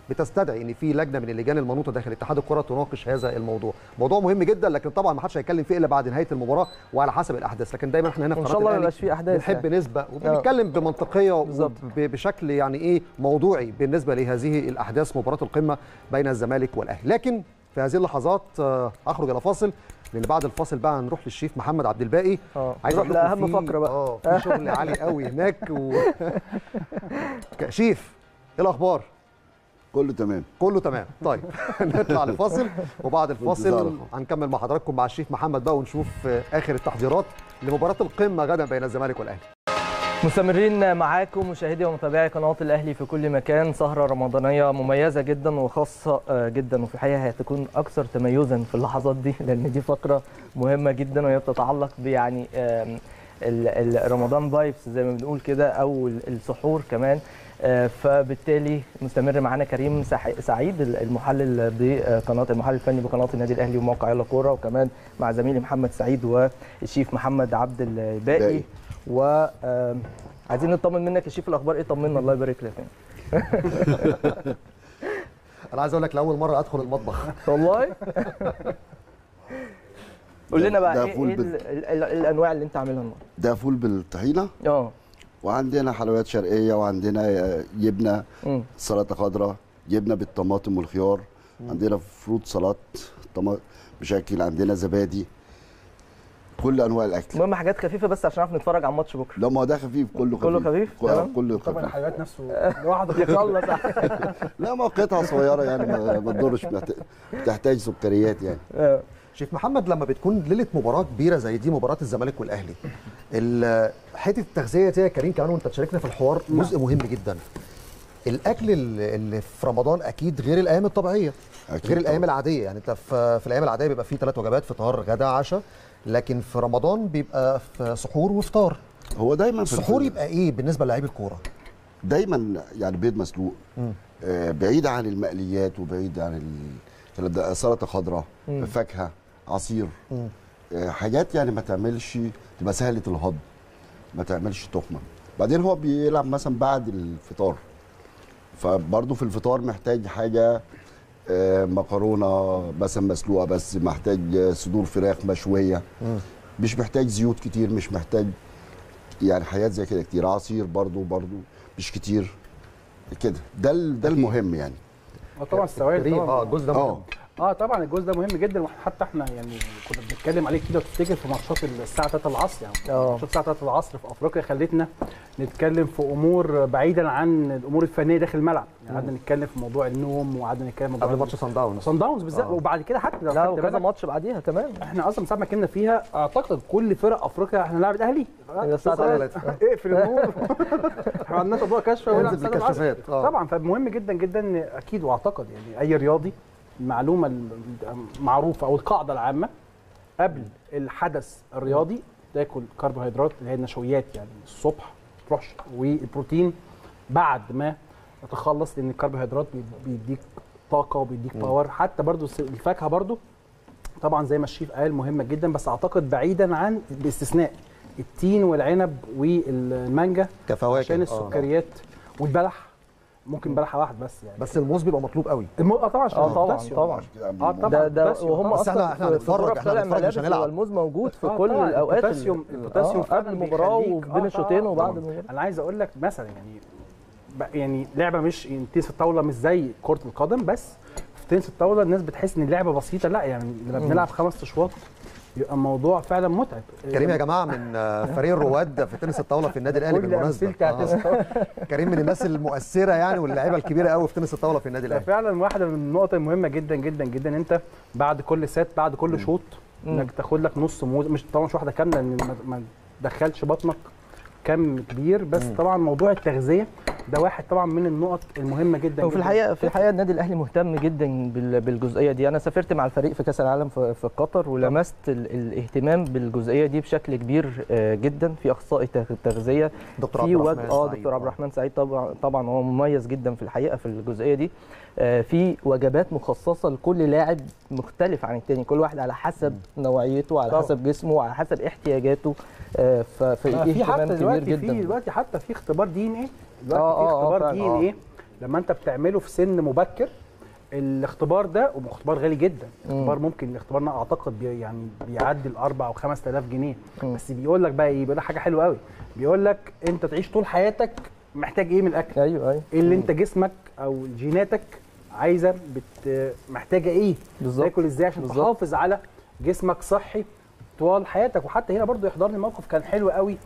بتستدعي ان في لجنه من اللجان المنوطه داخل اتحاد الكره تناقش هذا الموضوع موضوع مهم جدا لكن طبعا ما حدش هيتكلم فيه الا بعد نهايه المباراه وعلى حسب الاحداث لكن دايما احنا هنا في وان قناة شاء الله ما الأهلي يبقاش في احداث بنحب يعني. نسبق وبنتكلم بمنطقيه بالظبط. وبشكل يعني ايه موضوعي بالنسبه لهذه الاحداث مباراه القمه بين الزمالك والاهلي لكن في هذه اللحظات آه، اخرج الى فاصل لان بعد الفاصل بقى هنروح للشيف محمد عبد الباقي اه عايز نروح أقول لكم لاهم في- فقره بقى اه في شغل عالي قوي هناك و... ك- شيف ايه الاخبار كله تمام كله تمام طيب نطلع لفاصل وبعد الفاصل انتظاركم. هنكمل مع حضراتكم مع الشيف محمد بقى ونشوف آه، اخر التحضيرات لمباراه القمه غدا بين الزمالك والاهلي مستمرين معاكم مشاهدي ومتابعي قناه الاهلي في كل مكان سهره رمضانيه مميزه جدا وخاصه آه، جدا وفي الحقيقه هتكون اكثر تميزا في اللحظات دي لان دي فقره مهمه جدا وهي بتتعلق بيعني آم، ال- ال- رمضان فايبس زي ما بنقول كده او ال- السحور كمان آه، فبالتالي مستمر معانا كريم سح- سعيد المحلل بقناه المحلل الفني بقناه النادي الاهلي وموقع يلا كوره وكمان مع زميلي محمد سعيد والشيف محمد عبد الباقي باقي. و آم، عايزين نطمن منك يا شيف الاخبار ايه طمنا الله يبارك لك يعني. انا عايز اقول لك لاول مره ادخل المطبخ والله قول لنا بقى ده ايه, فول إيه بال- ال- ال- ال- الانواع اللي انت عاملها النهارده ده فول بالطحينه اه وعندنا حلويات شرقيه وعندنا آه، جبنه أمم. سلطه خضراء جبنه بالطماطم والخيار عندنا فروت سلطات طما- بشكل عندنا زبادي كل انواع الاكل المهم حاجات خفيفه بس عشان نعرف نتفرج على الماتش بكره لا ما هو ده خفيف كله خفيف كله خفيف؟ كله- تمام. كله طبعا خفيف الحلويات نفسه لوحده بيخلص لا ما هو قطعه صغيره يعني ما ما تضرش محت- بتحتاج سكريات يعني آه. شيف محمد لما بتكون ليله مباراه كبيره زي دي مباراه الزمالك والاهلي ال- حته التغذيه دي يا كريم كمان وانت تشاركنا في الحوار جزء مهم جدا الاكل ال- اللي في رمضان اكيد غير الايام الطبيعيه أكيد غير الايام طبعاً. العاديه يعني انت في, في الايام العاديه بيبقى فيه ثلاث وجبات فطار غدا عشاء لكن في رمضان بيبقى في سحور وفطار هو دايما في السحور الفل- يبقى ايه بالنسبه للاعيب الكوره دايما يعني بيض مسلوق آه، بعيد عن المقليات وبعيد عن ال- الكلام ده سلطه خضراء مم. فاكهه عصير مم. آه، حاجات يعني ما تعملش تبقى سهله الهضم ما تعملش تخمه بعدين هو بيلعب مثلا بعد الفطار فبرضه في الفطار محتاج حاجه آه، مكرونه مثلا مسلوقه بس محتاج آه، صدور فراخ مشويه مش محتاج زيوت كتير مش محتاج يعني حاجات زي كده كتير عصير برضه برضه مش كتير كده ده ال- ده المهم يعني اه طبعا السوائل كريم طبعا اه الجزء ده اه مهم. اه طبعا الجزء ده مهم جدا وحتى احنا يعني كنا بنتكلم عليه كده وتفتكر في ماتشات الساعه 3 العصر يعني آه. ماتشات الساعه 3 العصر في افريقيا خلتنا نتكلم في امور بعيدا عن الامور الفنيه داخل الملعب يعني قعدنا نتكلم في موضوع النوم وقعدنا نتكلم في موضوع قبل ماتش سان داونز صن داونز بالذات آه. وبعد كده حتى لو لا خدت وكذا بالك، ماتش بعديها كمان احنا اصلا ساعه ما كنا فيها اعتقد كل فرق افريقيا احنا هنلعب الاهلي هي الساعة بس- 3. اقفل النور احنا ما عندناش اضواء كشف ونلعب انزل الساعة العصر. بالكشافات اه طبعا فمهم جدا جدا إن اكيد واعتقد يعني اي رياضي المعلومه المعروفه او القاعده العامه قبل الحدث الرياضي تاكل كربوهيدرات اللي هي النشويات يعني الصبح تروحش والبروتين بعد ما تخلص لان الكربوهيدرات بي- بيديك طاقه وبيديك باور حتى برضو الس- الفاكهه برضو طبعا زي ما الشيف قال مهمه جدا بس اعتقد بعيدا عن باستثناء التين والعنب والمانجا كفواكه عشان آه. السكريات والبلح ممكن بلحه واحد بس يعني بس الموز بيبقى مطلوب قوي المو... اه طبعا عشان اه طبعا البوتاسيوم. طبعا اه طبعا ده ده البوتاسيوم وهم طبعاً. بس اصلا احنا- احنا في- هنتفرج، في احنا طلع هنتفرج مش الملابس هنلعب. والموز موجود في آه كل طبعاً، الاوقات البوتاسيوم ال- البوتاسيوم آه، قبل فعلاً المباراه بيخليك- وبين آه، الشوطين طبعاً. وبعد المباراه انا عايز اقول لك مثلا يعني ب- يعني لعبه مش يعني تنس الطاوله مش زي كره القدم بس في تنس الطاوله الناس بتحس ان اللعبه بسيطه لا يعني لما بنلعب خمس اشواط يبقى الموضوع فعلا متعب كريم يا جماعه من آه، فريق الرواد في تنس الطاوله في النادي الاهلي كل بالمناسبه امثلتي على تنس آه. الطاوله كريم من الناس المؤثره يعني واللاعيبه الكبيره قوي في تنس الطاوله في النادي الاهلي فعلا واحده من النقط المهمه جدا جدا جدا انت بعد كل سات بعد كل شوط انك تاخد لك نص موز مش طبعا مش واحده كامله لان ما- ما تدخلش بطنك كم كبير بس طبعا موضوع التغذيه ده واحد طبعا من النقط المهمه جدا وفي جداً. الحقيقه في الحقيقه النادي الاهلي مهتم جدا بال- بالجزئيه دي انا سافرت مع الفريق في كاس العالم في في قطر ولمست ال- الاهتمام بالجزئيه دي بشكل كبير آه، جدا في اخصائي تغ- تغذيه دكتور في عبد وج... الرحمن اه سعيد. دكتور عبد الرحمن سعيد طبعا طبعا هو مميز جدا في الحقيقه في الجزئيه دي آه، في وجبات مخصصه لكل لاعب مختلف عن التاني كل واحد على حسب نوعيته على طبعاً. حسب جسمه وعلى حسب احتياجاته آه، ففي آه، في اهتمام حتى كبير دلوقتي في جدا دلوقتي حتى في اختبار دي ان ايه دلوقتي آه، في آه، آه، اختبار فعلا. دي ان ايه لما انت بتعمله في سن مبكر الاختبار ده واختبار غالي جدا اختبار ممكن الاختبار ده اعتقد بي يعني بيعدي الاربع او 5000 جنيه مم. بس بيقول لك بقى ايه بيقول لك حاجه حلوه قوي بيقول لك انت تعيش طول حياتك محتاج ايه من الاكل ايوه ايوه ايه اللي انت جسمك او جيناتك عايزه بت محتاجه ايه بالظبط. تاكل ازاي عشان بالظبط. تحافظ على جسمك صحي طوال حياتك وحتى هنا برضو يحضرني موقف كان حلو قوي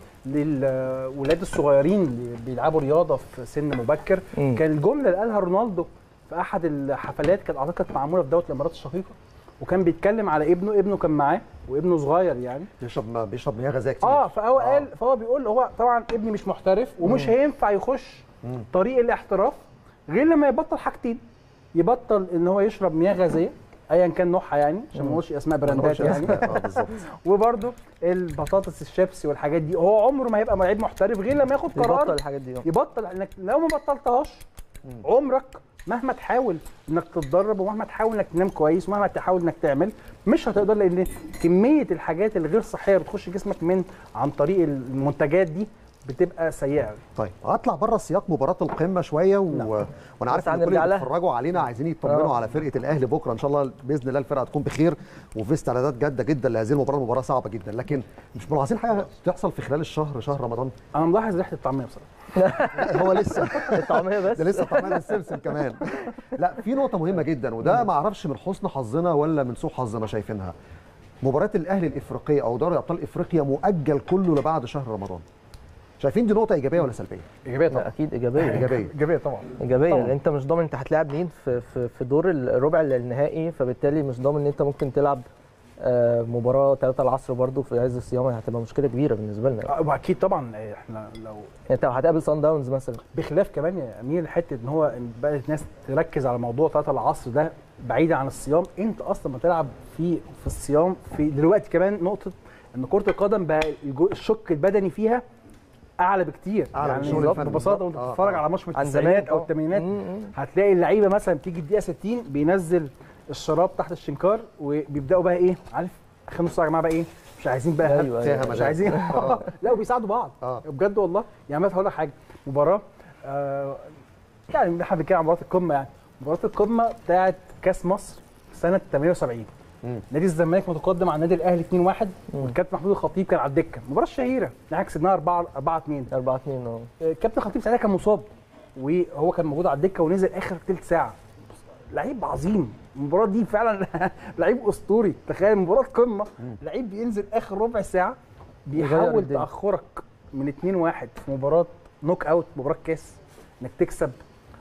للولاد الصغيرين اللي بيلعبوا رياضه في سن مبكر مم. كان الجمله اللي قالها رونالدو في احد الحفلات كانت اعتقد معموله في دوله الامارات الشقيقه وكان بيتكلم على ابنه ابنه كان معاه وابنه صغير يعني بيشرب بيشرب مياه غازيه كتير اه فهو قال فهو بيقول هو طبعا ابني مش محترف ومش هينفع يخش طريق الاحتراف غير لما يبطل حاجتين يبطل ان هو يشرب مياه غازيه ايا كان نوعها يعني عشان ما نقولش اسماء براندات يعني اه بالظبط وبرده البطاطس الشيبسي والحاجات دي هو عمره ما هيبقى لعيب محترف غير لما ياخد يبطل قرار الحاجات دي يبطل انك لو ما بطلتهاش عمرك مهما تحاول انك تتدرب ومهما تحاول انك تنام كويس ومهما تحاول انك تعمل مش هتقدر لان كميه الحاجات الغير صحيه بتخش جسمك من عن طريق المنتجات دي بتبقى سيئه طيب هطلع بره سياق مباراه القمه شويه و... وانا عارف بس ان كل هنرجع اللي لها. بيتفرجوا علينا عايزين يطمنوا آه. على فرقه الاهلي بكره ان شاء الله باذن الله الفرقه تكون بخير وفي استعدادات جاده جدا لهذه المباراه مباراه صعبه جدا لكن مش ملاحظين حاجه تحصل في خلال الشهر شهر رمضان انا ملاحظ ريحه الطعميه بصراحه لا هو لسه الطعميه بس ده لسه طعمان السمسم كمان لا في نقطه مهمه جدا وده ما اعرفش من حسن حظنا ولا من سوء حظنا شايفينها مباراه الاهلي الافريقيه او دوري ابطال افريقيا مؤجل كله لبعد شهر رمضان شايفين دي نقطه ايجابيه ولا سلبيه ايجابيه لا، اكيد ايجابيه ايجابيه ايجابيه طبعا ايجابيه طبعاً. لان انت مش ضامن انت هتلاعب مين في في في دور الربع النهائي فبالتالي مش ضامن ان انت ممكن تلعب آه، مباراه 3 العصر برضو في عز الصيام هتبقى مشكله كبيره بالنسبه لنا يعني آه، واكيد طبعا احنا لو انت لو هتقابل سان داونز مثلا بخلاف كمان يا امير حته ان هو بقت الناس تركز على موضوع 3 العصر ده بعيدا عن الصيام انت اصلا ما تلعب في في الصيام في دلوقتي كمان نقطه ان كره القدم بقى الجو- الشق البدني فيها اعلى بكتير أعلى من يعني الشغل الفني ببساطه وانت بالظبط. آه، بتتفرج آه. على ماتش من عن التسعينات زمان، او آه. الثمانينات مم، مم. هتلاقي اللعيبه مثلا بتيجي الدقيقه 60 بينزل الشراب تحت الشنكار وبيبداوا بقى ايه عارف اخر نص ساعه يا جماعه بقى ايه مش عايزين بقى أيوة، هب- أيوة. فيها مش مجال. عايزين لا وبيساعدوا بعض آه. بجد والله يعني مثلا هقول لك حاجه مباراه آه يعني احنا بنتكلم عن مباراه القمه يعني مباراه القمه بتاعت كاس مصر سنه 78 مم. نادي الزمالك متقدم على النادي الاهلي 2-1 والكابتن محمود الخطيب كان على الدكه المباراه الشهيره احنا كسبناها 4 4 2 4 2 اه الكابتن خطيب ساعتها كان مصاب وهو كان موجود على الدكه ونزل اخر ثلث ساعه لعيب عظيم المباراه دي فعلا لعيب اسطوري تخيل مباراه قمه لعيب بينزل اخر ربع ساعه يغير بيحاول الدنيا. تاخرك من 2 1 في مباراه نوك اوت مباراه كاس انك تكسب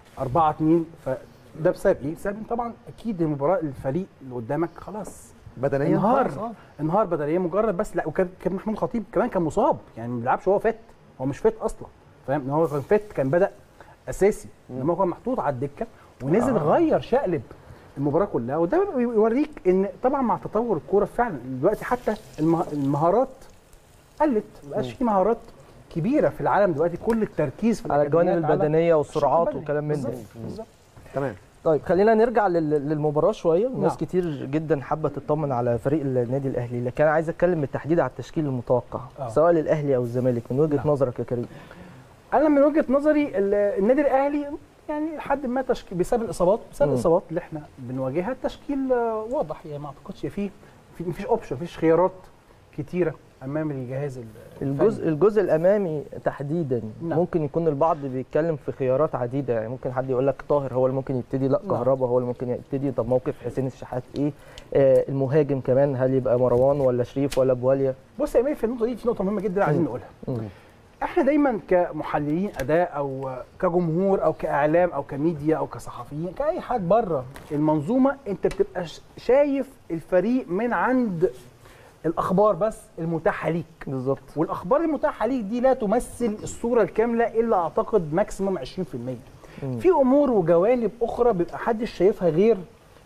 4 2 فده بسبب ايه؟ بسبب إن طبعا اكيد المباراه الفريق اللي قدامك خلاص بدنيا انهار خلاص، آه. انهار بدنيا مجرد بس لا وكان كان محمود خطيب كمان كان مصاب يعني ما بيلعبش وهو فات هو مش فات اصلا فاهم ان هو كان فات كان بدا اساسي انما هو كان محطوط على الدكه ونزل آه. غير شقلب المباراه كلها وده بيوريك ان طبعا مع تطور الكوره فعلا دلوقتي حتى المه- المهارات قلت ما بقاش في مهارات كبيره في العالم دلوقتي كل التركيز في على الجوانب الأكاديميات على البدنيه والسرعات الشق وكلام من ده بالظبط، بالظبط تمام طيب خلينا نرجع لل- للمباراه شويه ناس نعم. كتير جدا حابه تطمن على فريق النادي الاهلي لكن انا عايز اتكلم بالتحديد على التشكيل المتوقع آه. سواء للاهلي او الزمالك من وجهه نعم. نظرك يا كريم انا من وجهه نظري ال- النادي الاهلي يعني لحد ما تشكيل بسبب الاصابات بسبب مم. الاصابات اللي احنا بنواجهها التشكيل آه، واضح يعني ما اعتقدش فيه في مفيش اوبشن مفيش خيارات كتيره امام الجهاز ال- الجزء الجزء الامامي تحديدا نعم. ممكن يكون البعض بيتكلم في خيارات عديده يعني ممكن حد يقول لك طاهر هو اللي ممكن يبتدي لا نعم. كهربا هو اللي ممكن يبتدي طب موقف حسين الشحات ايه آه المهاجم كمان هل يبقى مروان ولا شريف ولا بواليا بص يا امير في النقطه دي في نقطه مهمه جدا عايزين مم. نقولها مم. احنا دايما كمحللين اداء او كجمهور او كاعلام او كميديا او كصحفيين كاي حد بره المنظومه انت بتبقى ش- شايف الفريق من عند الاخبار بس المتاحه ليك بالظبط والاخبار المتاحه ليك دي لا تمثل الصوره الكامله الا اعتقد ماكسيموم 20% مم. في امور وجوانب اخرى بيبقى محدش شايفها غير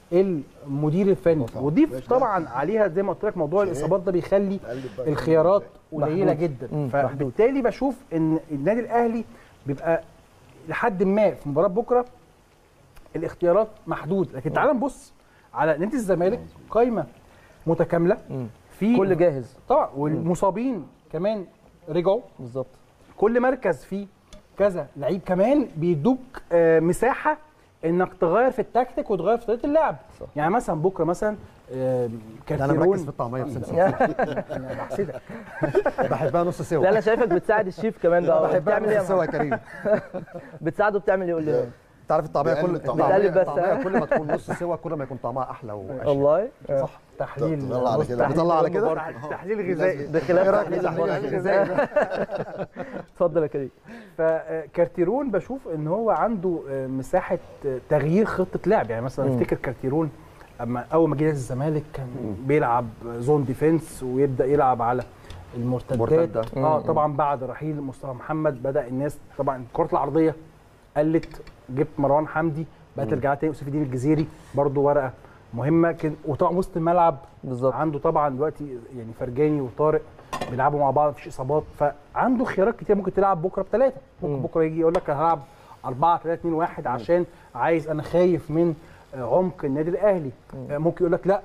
المدير الفني وضيف طبعا عليها زي ما قلت لك موضوع الاصابات ده بيخلي الخيارات قليله محدود. جدا مم، فبالتالي بشوف ان النادي الاهلي بيبقى لحد ما في مباراه بكره الاختيارات محدود لكن تعال نبص على نادي الزمالك قايمه متكامله مم. في كل جاهز طبعا والمصابين كمان رجعوا بالظبط كل مركز فيه كذا لعيب كمان بيدوك آه، مساحه انك تغير في التكتيك وتغير في طريقه اللعب صح. يعني مثلا بكره مثلا آه، ده انا كارتيرون مركز في الطعميه بسمسم أنا بحسدك بحبها نص سوا لا انا شايفك بتساعد الشيف كمان بقى بحبها بتعمل ايه يا نص سوا محمد؟ يا كريم بتساعده بتعمل ايه قول لي انت عارف الطعميه بيقلب كل الطعمية. الطعمية- بتقلب بس، الطعمية ها؟ كل ما تكون نص سوا كل ما يكون طعمها احلى واشيك والله صح تحليل طلع على كده. بيطلع على كده تحليل غذائي بخلاف ايه رايك تحليل في تحليل الماتش. الغذائي اتفضل يا كريم فكارتيرون بشوف ان هو عنده آه، مساحه آه، تغيير خطه لعب يعني مثلا مم. افتكر كارتيرون اما اول ما جه نادي الزمالك كان بيلعب زون ديفenس ويبدا يلعب على المرتدات مرتدة. اه مم. طبعا بعد رحيل مصطفى محمد بدا الناس طبعا الكرات العرضيه قلت جبت مروان حمدي بقى ترجع تاني يوسف الدين الجزيري برضو ورقه مهمه كان وطبعا وسط الملعب بالظبط عنده طبعا دلوقتي يعني فرجاني وطارق بيلعبوا مع بعض مفيش اصابات فعنده خيارات كتير ممكن تلعب بكره بثلاثه ممكن مم. بكره يجي يقول لك هلعب 4 3 2 1 عشان عايز انا خايف من آه، عمق النادي الاهلي آه، ممكن يقول لك لا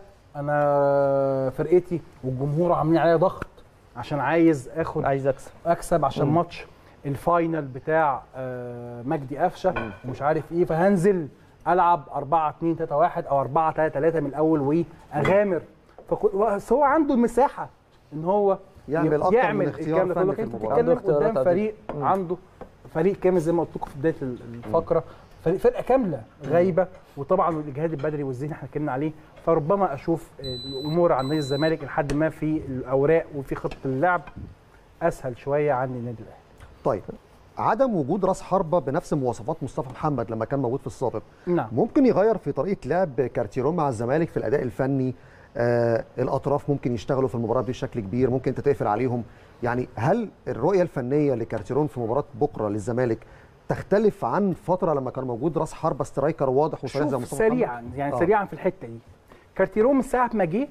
انا فرقتي والجمهور عاملين عليا ضغط عشان عايز اخد عايز اكسب اكسب عشان مم. ماتش الفاينل بتاع آه، مجدي قفشه ومش عارف ايه فهنزل العب 4 2 3 1 او 4 3 3 من الاول واغامر فكو- بس هو عنده المساحه ان هو يعمل يبقى- أكتر من يعمل اختيار الكلام ده فني كله في انت المباراة. عنده بتتكلم اختيارات قدام عديدة. فريق مم. عنده فريق كامل زي ما قلت لكم في بدايه ال- الفقره فريق فرقه كامله غايبه وطبعا الاجهاد البدني والذهني احنا اتكلمنا عليه فربما اشوف الامور عن نادي الزمالك لحد ما في الاوراق وفي خطه اللعب اسهل شويه عن النادي الاهلي طيب عدم وجود راس حربه بنفس مواصفات مصطفى محمد لما كان موجود في السابق نعم ممكن يغير في طريقه لعب كارتيرون مع الزمالك في الاداء الفني آه الاطراف ممكن يشتغلوا في المباراه دي بشكل كبير ممكن انت تقفل عليهم يعني هل الرؤيه الفنيه لكارتيرون في مباراه بكره للزمالك تختلف عن فتره لما كان موجود راس حربه سترايكر واضح وصريح زي شوف مصطفى محمد؟ سريعا يعني آه. آه. سريعا في الحته دي كارتيرون من ساعه ما جه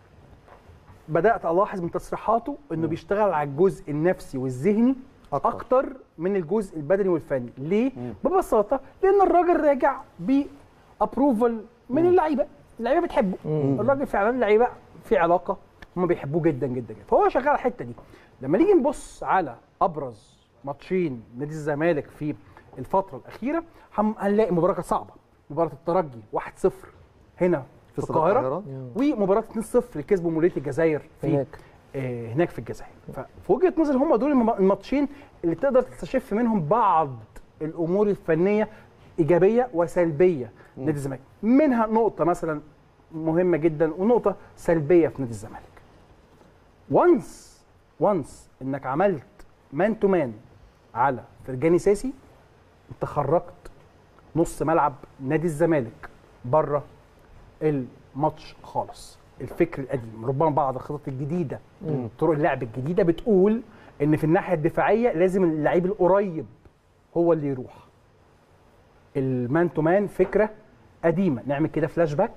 بدات الاحظ من تصريحاته انه بيشتغل على الجزء النفسي والذهني أكتر. اكتر, أكتر من الجزء البدني والفني ليه ببساطه لان الراجل راجع بابروفل من اللعيبه اللعيبه بتحبه الراجل فعلا اللعيبه في علاقه هم بيحبوه جدا جدا جدا فهو شغال على الحته دي لما نيجي نبص على ابرز ماتشين نادي الزمالك في الفتره الاخيره هم- هنلاقي مباراه كانت صعبه مباراه الترجي 1-0 هنا في, استاد القاهره ومباراه 2-0 اللي كسبوا مولوديه الجزائر في هناك. آه، هناك في الجزائر ففي وجهه نظري هم دول الم- الماتشين اللي تقدر تستشف منهم بعض الامور الفنيه ايجابيه وسلبيه نادي الزمالك منها نقطه مثلا مهمه جدا ونقطه سلبيه في نادي الزمالك وانس وانس انك عملت مان تو مان على فرجاني ساسي انت خرجت نص ملعب نادي الزمالك بره الماتش خالص الفكر القديم ربما بعض الخطط الجديده طرق اللعب الجديده بتقول ان في الناحيه الدفاعيه لازم اللعيب القريب هو اللي يروح المان تو مان فكره قديمه نعمل كده فلاش باك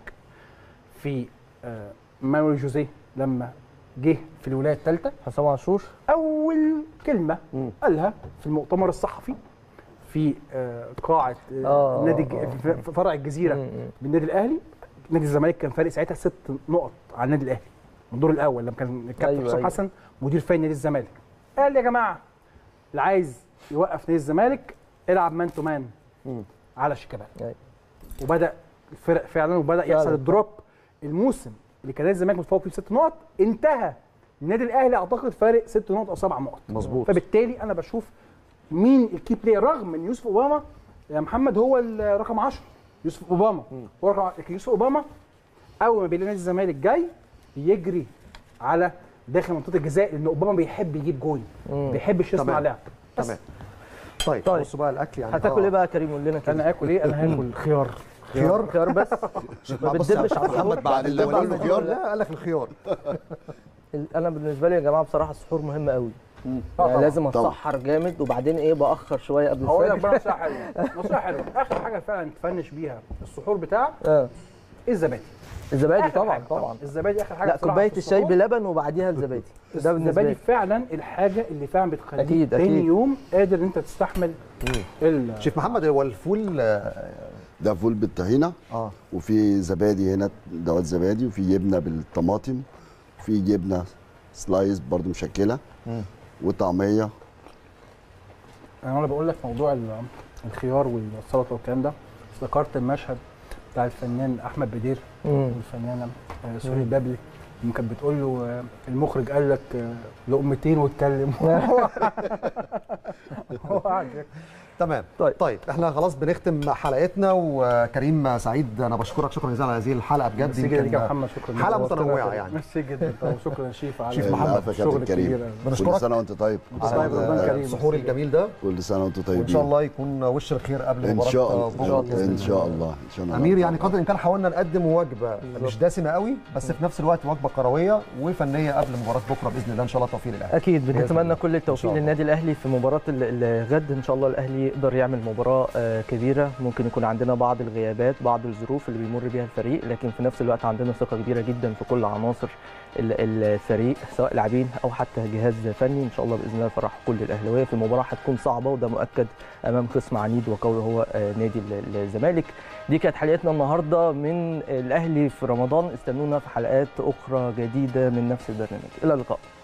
في آه، مانويل جوزيه لما جه في الولايه الثالثه حسام عاشور اول كلمه قالها في المؤتمر الصحفي في آه، قاعه آه، آه، نادي آه، الج- في في فرع الجزيره مم. بالنادي الاهلي نادي الزمالك كان فارق ساعتها ست نقط على النادي الاهلي من الدور الاول لما كان الكابتن أيوة، حسام أيوة. حسن مدير فني نادي الزمالك قال يا جماعه اللي عايز يوقف نادي الزمالك العب مان تو مان على شيكابالا أيوة. وبدا الفرق فعلا وبدا يحصل فعلا. الدروب الموسم اللي كان نادي الزمالك متفوق فيه بست نقط انتهى النادي الاهلي اعتقد فارق ست نقط او سبع نقط مظبوط. فبالتالي انا بشوف مين الكي بلاير رغم ان يوسف اوباما يا محمد هو الرقم 10 يوسف اوباما هو رقم لكن يوسف اوباما اول ما بيلاقي نادي الزمالك جاي بيجري على داخل منطقه الجزاء لان اوباما بيحب يجيب جول مم. بيحبش يصنع تمام. لعب بس تمام طيب, طيب. بصوا بقى الاكل يعني هتاكل آه. ايه بقى يا كريم قول لنا كده انا اكل ايه انا هاكل خيار خيار خيار بس ما بص بتدبش على السحور محمد بعد اللي طبعا قاله الخيار الخيار لا قال لك الخيار ال- انا بالنسبه لي يا جماعه بصراحه السحور مهم قوي آه يعني طبعاً. لازم طبعاً. اتسحر جامد وبعدين ايه باخر شويه قبل هقول لك الفجر بقى نصيحه حلوه نصيحه حلوه اخر حاجه فعلا تفنش بيها السحور بتاعك اه الزبادي الزبادي آخر طبعا حاجة طبعا الزبادي اخر حاجه لا بصراحة كوبايه في الشاي السحور. بلبن وبعديها الزبادي ده بالنسبه الزبادي لي فعلا الحاجه اللي فعلا بتخليك أكيد، تاني أكيد. يوم قادر ان انت تستحمل ال- شيف محمد هو الفول آه، ده فول بالطحينه اه وفي زبادي هنا دوت زبادي وفي جبنه بالطماطم وفي جبنه سلايس برضو مشكله وطعميه انا وانا بقول لك موضوع ال- الخيار والسلطه والكلام ده افتكرت المشهد بتاع الفنان احمد بدير مم. والفنانه آه، سوري مم. بابلي لما كانت بتقول له آه، المخرج قال لك آه، لقمتين واتكلم هو قاعد ياكل. تمام طيب. طيب احنا خلاص بنختم حلقتنا وكريم سعيد انا بشكرك شكرا جزيلا على هذه الحلقه بجد ميرسي جدا ليك يا يمكن محمد شكرا لك. حلقة نورتنا متنوعة كده. يعني. ميرسي جدا طبعا شكرا شيف على شيف محمد. العفو يا الشغل كابتن كريم الكبير بنشكرك. كل سنه وانت طيب طيب، رمضان آه، كريم. السحور الجميل ده كل سنه وانتم طيبين وان شاء الله يكون وش الخير قبل ان مباراه شاء الله بكرة بإذن ان الله. شاء الله ان شاء الله امير يعني قدر الامكان حاولنا نقدم وجبه مش دسمه قوي بس في نفس الوقت وجبه كرويه وفنيه قبل مباراه بكره باذن الله ان شاء الله توفيق للاهلي اكيد بنتمنى الله. كل إن التوفيق شاء الله. للنادي الاهلي في مباراه ال- الغد ان شاء الله الاهلي يقدر يعمل مباراه آه، كبيره ممكن يكون عندنا بعض الغيابات بعض الظروف اللي بيمر بيها الفريق لكن في نفس الوقت عندنا ثقه كبيره جدا في كل عناصر ال- الفريق سواء لاعبين او حتى جهاز فني ان شاء الله باذن الله يفرح كل الاهلاويه في مباراه هتكون صعبه وده مؤكد امام خصم عنيد وقوي هو آه، نادي ال- الزمالك دي كانت حلقتنا النهارده من الاهلي في رمضان استنونا في حلقات اخرى جديده من نفس البرنامج الى اللقاء